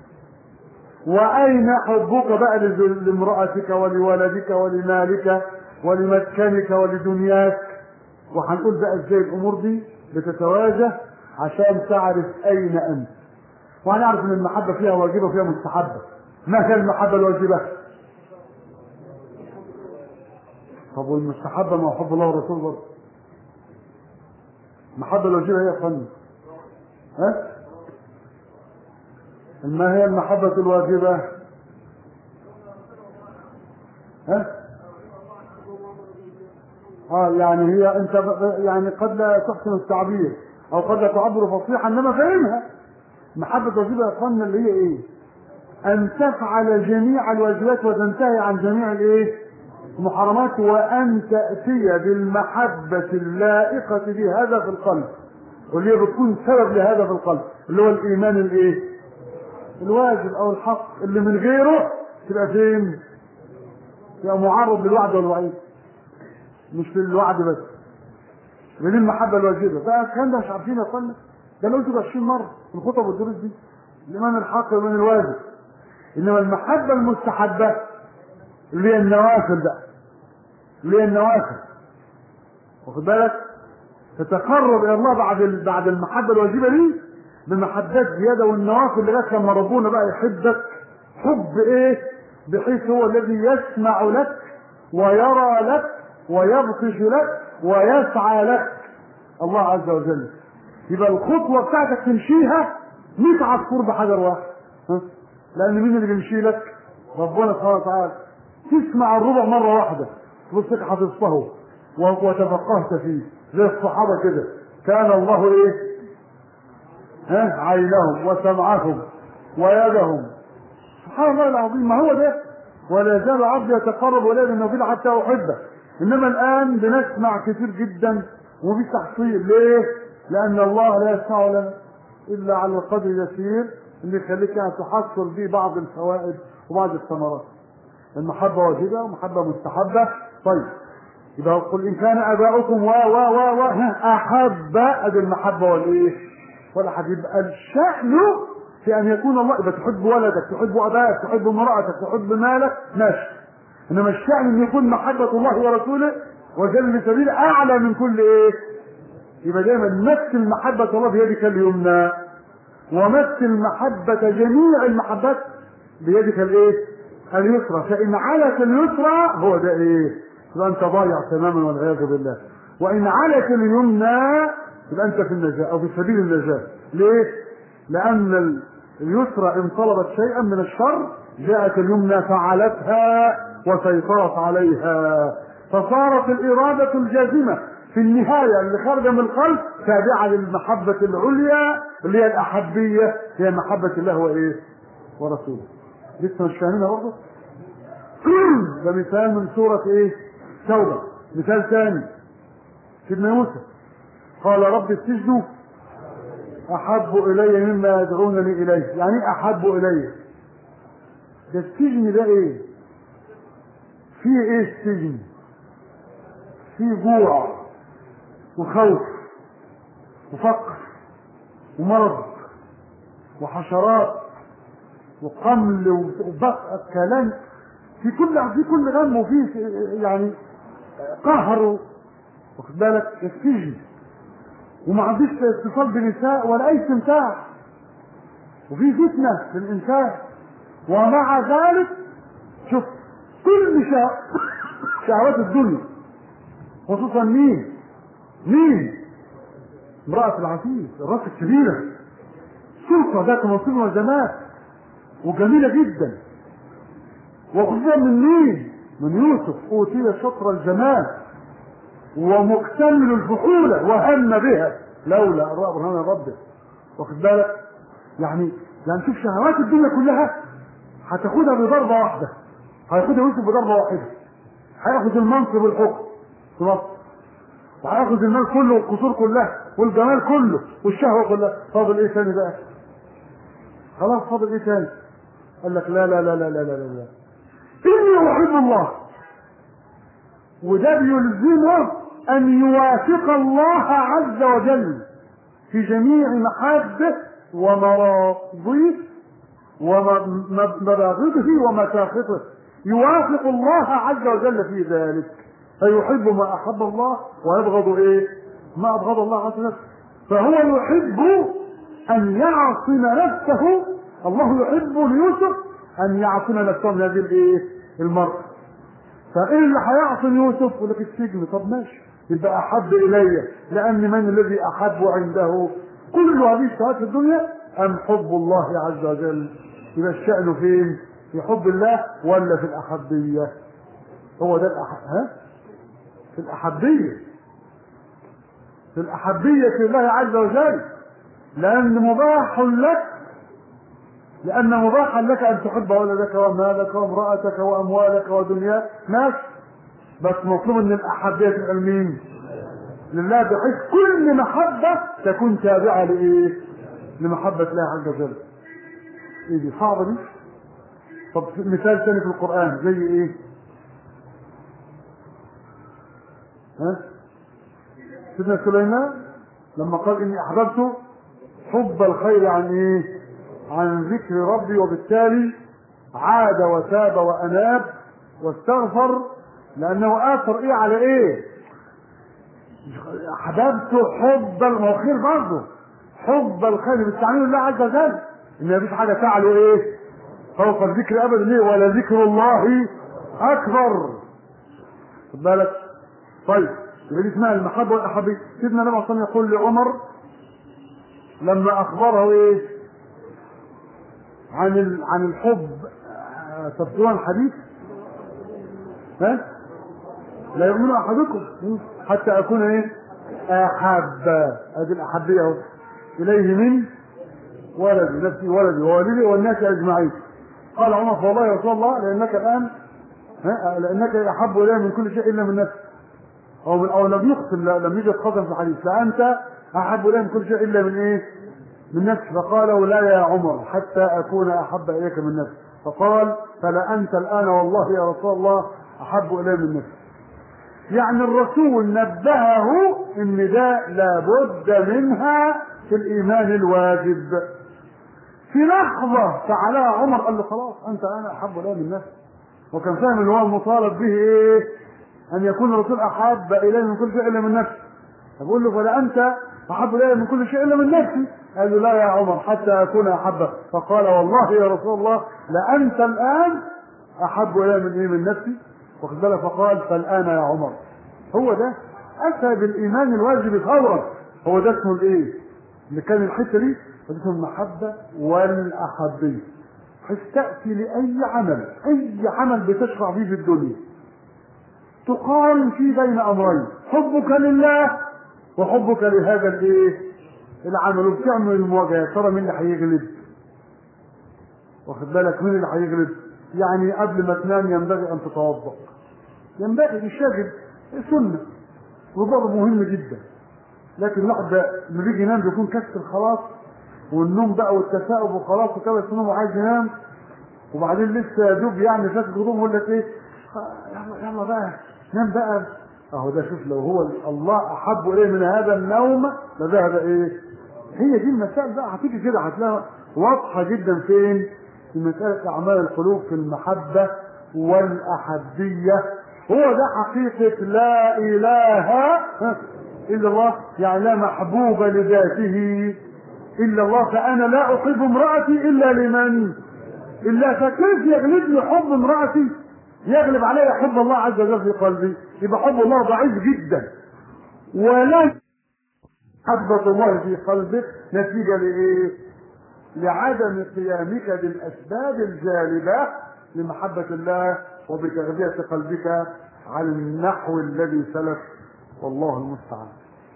واين حبك بقى لامرأتك ولولدك ولمالك ولمسكنك ولدنياك وهنقول بقى ازاي الامور دي بتتواجه عشان تعرف اين انت وهنعرف ان المحبة فيها واجبة وفيها مستحبة ما هي المحبة الواجبة طب والمستحبة ما هو حب الله ورسوله برضه المحبة الواجبة هي فن ها ما هي المحبة الواجبة ها اه يعني هي انت يعني قد لا تحسن التعبير او قد لا تعبر فصيحا انما فاهمها محبة واجبة يا اخوانا اللي هي ايه ان تفعل جميع الواجبات وتنتهي عن جميع الايه المحرمات وان تأتي بالمحبة اللائقة بهذا في القلب واللي هي بتكون سبب لهذا في القلب اللي هو الايمان الايه الواجب او الحق اللي من غيره تبقى فين يبقى معرض للوعد والوعيد مش للوعد بس دي المحبة الواجبة بقى الكلام ده مش عارفين يا اخوانا ده انا قلته 20 مرة في الخطب والدروس دي الإيمان الحق والإيمان الواجب إنما المحبة المستحبة اللي هي النوافل بقى اللي هي النوافل واخد بالك تتقرب إلى الله بعد بعد المحبة الواجبة دي بمحبات زيادة والنوافل لغاية لما ربنا بقى يحبك حب إيه بحيث هو الذي يسمع لك ويرى لك ويبطش لك ويسعى لك الله عز وجل يبقى الخطوة بتاعتك تمشيها 100 عصفور بحجر واحد ها؟ لأن مين اللي بيمشي لك؟ ربنا سبحانه وتعالى تسمع الربع مرة واحدة تبصك حفظته وتفقهت فيه زي الصحابة كده كان الله ايه؟ ها عينهم وسمعهم ويدهم سبحان الله العظيم ما هو ده ولا زال عبدي يتقرب ولا بالنبي حتى احبه انما الان بنسمع كثير جدا وفي تحصيل ليه؟ لان الله لا يسمع لنا الا على القدر اليسير اللي يخليك يعني تحصل به بعض الفوائد وبعض الثمرات المحبه واجبه ومحبه مستحبه طيب يبقى قل ان كان اباؤكم و و و و احب ادي المحبه والايه؟ والاحب يبقى الشأن في ان يكون الله يبقى تحب ولدك تحب اباك تحب امرأتك تحب مالك ماشي انما الشأن ان يكون محبة الله ورسوله وجل سبيل اعلى من كل ايه يبقى دايما مثل محبة الله بيدك اليمنى ومثل محبة جميع المحبات بيدك الايه اليسرى فان علت اليسرى هو ده ايه يبقى انت ضايع تماما والعياذ بالله وان علت اليمنى يبقى انت في النجاة او في سبيل النجاة ليه لان اليسرى ان طلبت شيئا من الشر جاءت اليمنى فعلتها وسيطرت عليها فصارت الإرادة الجازمة في النهاية اللي خارجة من القلب تابعة للمحبة العليا اللي هي الأحبية هي محبة الله وإيه؟ ورسوله. لسه مش فاهمينها برضه؟ ده مثال من سورة إيه؟ توبة. مثال ثاني سيدنا يوسف قال رب السجن أحب إلي مما يدعونني إليه، يعني إيه أحب إلي؟ ده السجن ده إيه؟ فيه إيه السجن؟ فيه جوع وخوف وفقر ومرض وحشرات وقمل وبقى كلام في كل في كل غم وفي يعني قهر واخد بالك السجن وما عنديش اتصال بنساء ولا اي استمتاع وفي فتنه في الانسان ومع ذلك شوف كل شهوات الدنيا خصوصا مين مين امرأة العزيز الراس الكبيرة سلطة ذات منصب وجمال وجميلة جدا وخصوصا من مين من يوسف أوتي شطر الجمال ومكتمل الفحولة وهم بها لولا أن رأى برهان ربه واخد بالك يعني يعني شوف شهوات الدنيا كلها هتاخدها بضربة واحدة هياخدها يوسف بضربة واحدة هياخد المنصب والحكم في مصر وهياخد المال كله والقصور كلها والجمال كله والشهوة كلها فاضل ايه تاني بقى خلاص فاضل ايه تاني قال لك لا لا لا لا لا لا لا اني احب الله وده بيلزمه ان يوافق الله عز وجل في جميع محابه ومراضيه ومباغضه ومساخطه يوافق الله عز وجل في ذلك فيحب ما احب الله ويبغض ايه ما ابغض الله عز وجل فهو يحب ان يعصم نفسه الله يحب ليوسف ان يعصم نفسه من هذه الايه المرأة فايه اللي هيعصم يوسف يقول لك السجن طب ماشي يبقى احب الي لان من الذي احب عنده كل هذه الشهوات في الدنيا ام حب الله عز وجل يبقى الشأن فين في حب الله ولا في الأحبية هو ده الأح... ها في الأحبية في الأحبية في الله عز وجل لأن مباح لك لأن مباحا لك أن تحب ولدك ومالك وامرأتك وأموالك ودنياك ماشي بس مطلوب أن الأحبية تبقى لمين؟ لله بحيث كل محبة تكون تابعة لإيه؟ لمحبة الله عز وجل. إيه دي صعبة دي؟ طب مثال ثاني في القرآن زي إيه؟ ها سيدنا سليمان لما قال اني احببت حب الخير عن ايه عن ذكر ربي وبالتالي عاد وتاب واناب واستغفر لانه اثر ايه على ايه احببت حب الخير برضه حب الخير بالتعميم الله عز وجل ان مفيش حاجه تعلو ايه فوق الذكر ابدا ليه ولا ذكر الله اكبر خد بالك طيب يبقى دي اسمها المحبه والاحابيه سيدنا النبي صلى الله عليه وسلم يقول لعمر لما اخبره ايه عن ال... عن الحب آه، تذكرون الحديث ها لا يؤمن احدكم حتى اكون ايه احب ادي الاحبيه اهو اليه من ولدي نفسي ولدي ووالدي والناس اجمعين قال عمر فوالله يا رسول الله لانك الان ها لانك احب الي من كل شيء الا من نفسي او من او لم يقسم لم يوجد قسم في الحديث فانت احب الي من كل شيء الا من ايه؟ من نفسي فقال لا يا عمر حتى اكون احب اليك من نفسي فقال فلا انت الان والله يا رسول الله احب الي من نفسي يعني الرسول نبهه ان ده لابد منها في الايمان الواجب في لحظة فعلها عمر قال له خلاص انت انا احب الي من نفسي وكان فاهم ان هو المطالب به ايه ان يكون الرسول احب الي من كل شيء الا من نفسي فبقول له فلا انت احب الي من كل شيء الا من نفسي قال له لا يا عمر حتى اكون احبك فقال والله يا رسول الله لانت الان احب الي من ايه من نفسي واخد بالك فقال فالان يا عمر هو ده اتى بالايمان الواجب فورا هو ده اسمه الايه اللي كان الحته دي اسمه المحبه والاحبيه حيث تاتي لاي عمل اي عمل بتشرع فيه في الدنيا تقارن فيه بين امرين حبك لله وحبك لهذا الايه العمل وبتعمل المواجهه يا ترى مين اللي هيغلب واخد بالك مين اللي هيغلب يعني قبل ما تنام ينبغي ان تتوضا ينبغي الشاغل سنه وضرب مهم جدا لكن الواحد لما بيجي ينام بيكون كسر خلاص والنوم بقى والتثاؤب وخلاص وكده النوم وعايز ينام وبعدين لسه يا دوب يعني فاتك هدوم يقول لك ايه يلا يلا بقى نام بقى اهو ده شوف لو هو الله احب اليه من هذا النوم لذهب ايه هي دي المسائل بقى هتيجي كده هتلاقيها واضحه جدا فين في مساله اعمال القلوب في المحبه والاحبيه هو ده حقيقه لا اله الا الله يعني لا محبوب لذاته الا الله فانا لا احب امراتي الا لمن الا فكيف يغلبني حب امراتي يغلب علي حب الله عز وجل في قلبي يبقى حب الله ضعيف جدا ولا حبة الله في قلبك نتيجة لإيه؟ لعدم قيامك بالأسباب الجالبة لمحبة الله وبتغذية قلبك على النحو الذي سلف والله المستعان.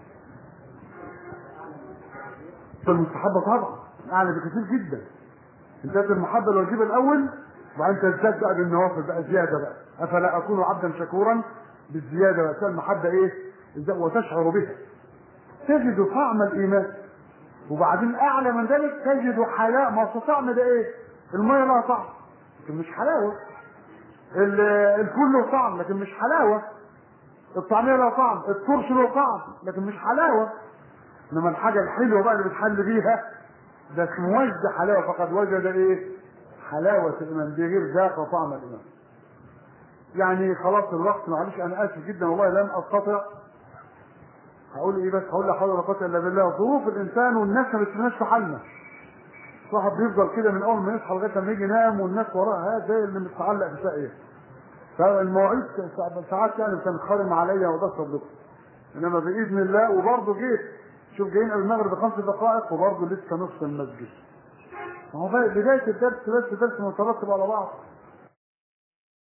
فالمستحبة طبعا أعلى بكثير جدا. انتهت المحبة الواجبة الأول وبعدين تزداد بقى بالنوافل بقى زياده بقى افلا اكون عبدا شكورا بالزياده بقى المحبه ايه وتشعر بها تجد طعم الايمان وبعدين اعلى من ذلك تجد حلاوه ما أصل طعم ده ايه الميه لها طعم لكن مش حلاوه الفول له طعم لكن مش حلاوه الطعميه لها طعم الترش له طعم لكن مش حلاوه انما الحاجه الحلوه بقى اللي بتحل بيها ده اسمه وجد حلاوه فقد وجد ايه حلاوة الإيمان دي غير ذاق طعم الإيمان يعني خلاص الوقت معلش أنا آسف جدا والله لم أستطع هقول إيه بس هقول لا حول ولا قوة إلا بالله ظروف الإنسان والناس ما بتسيبناش في حالنا صاحب بيفضل كده من أول ما يصحى لغاية ما يجي ينام والناس وراه هذا زي اللي متعلق في ساقية فالمواعيد ساعات يعني بتنخرم عليا وده صدق إنما بإذن الله وبرضه جيت شوف جايين قبل المغرب بخمس دقائق وبرضه لسه نص المسجد ما هو بداية الدرس بس درس مترتب على بعض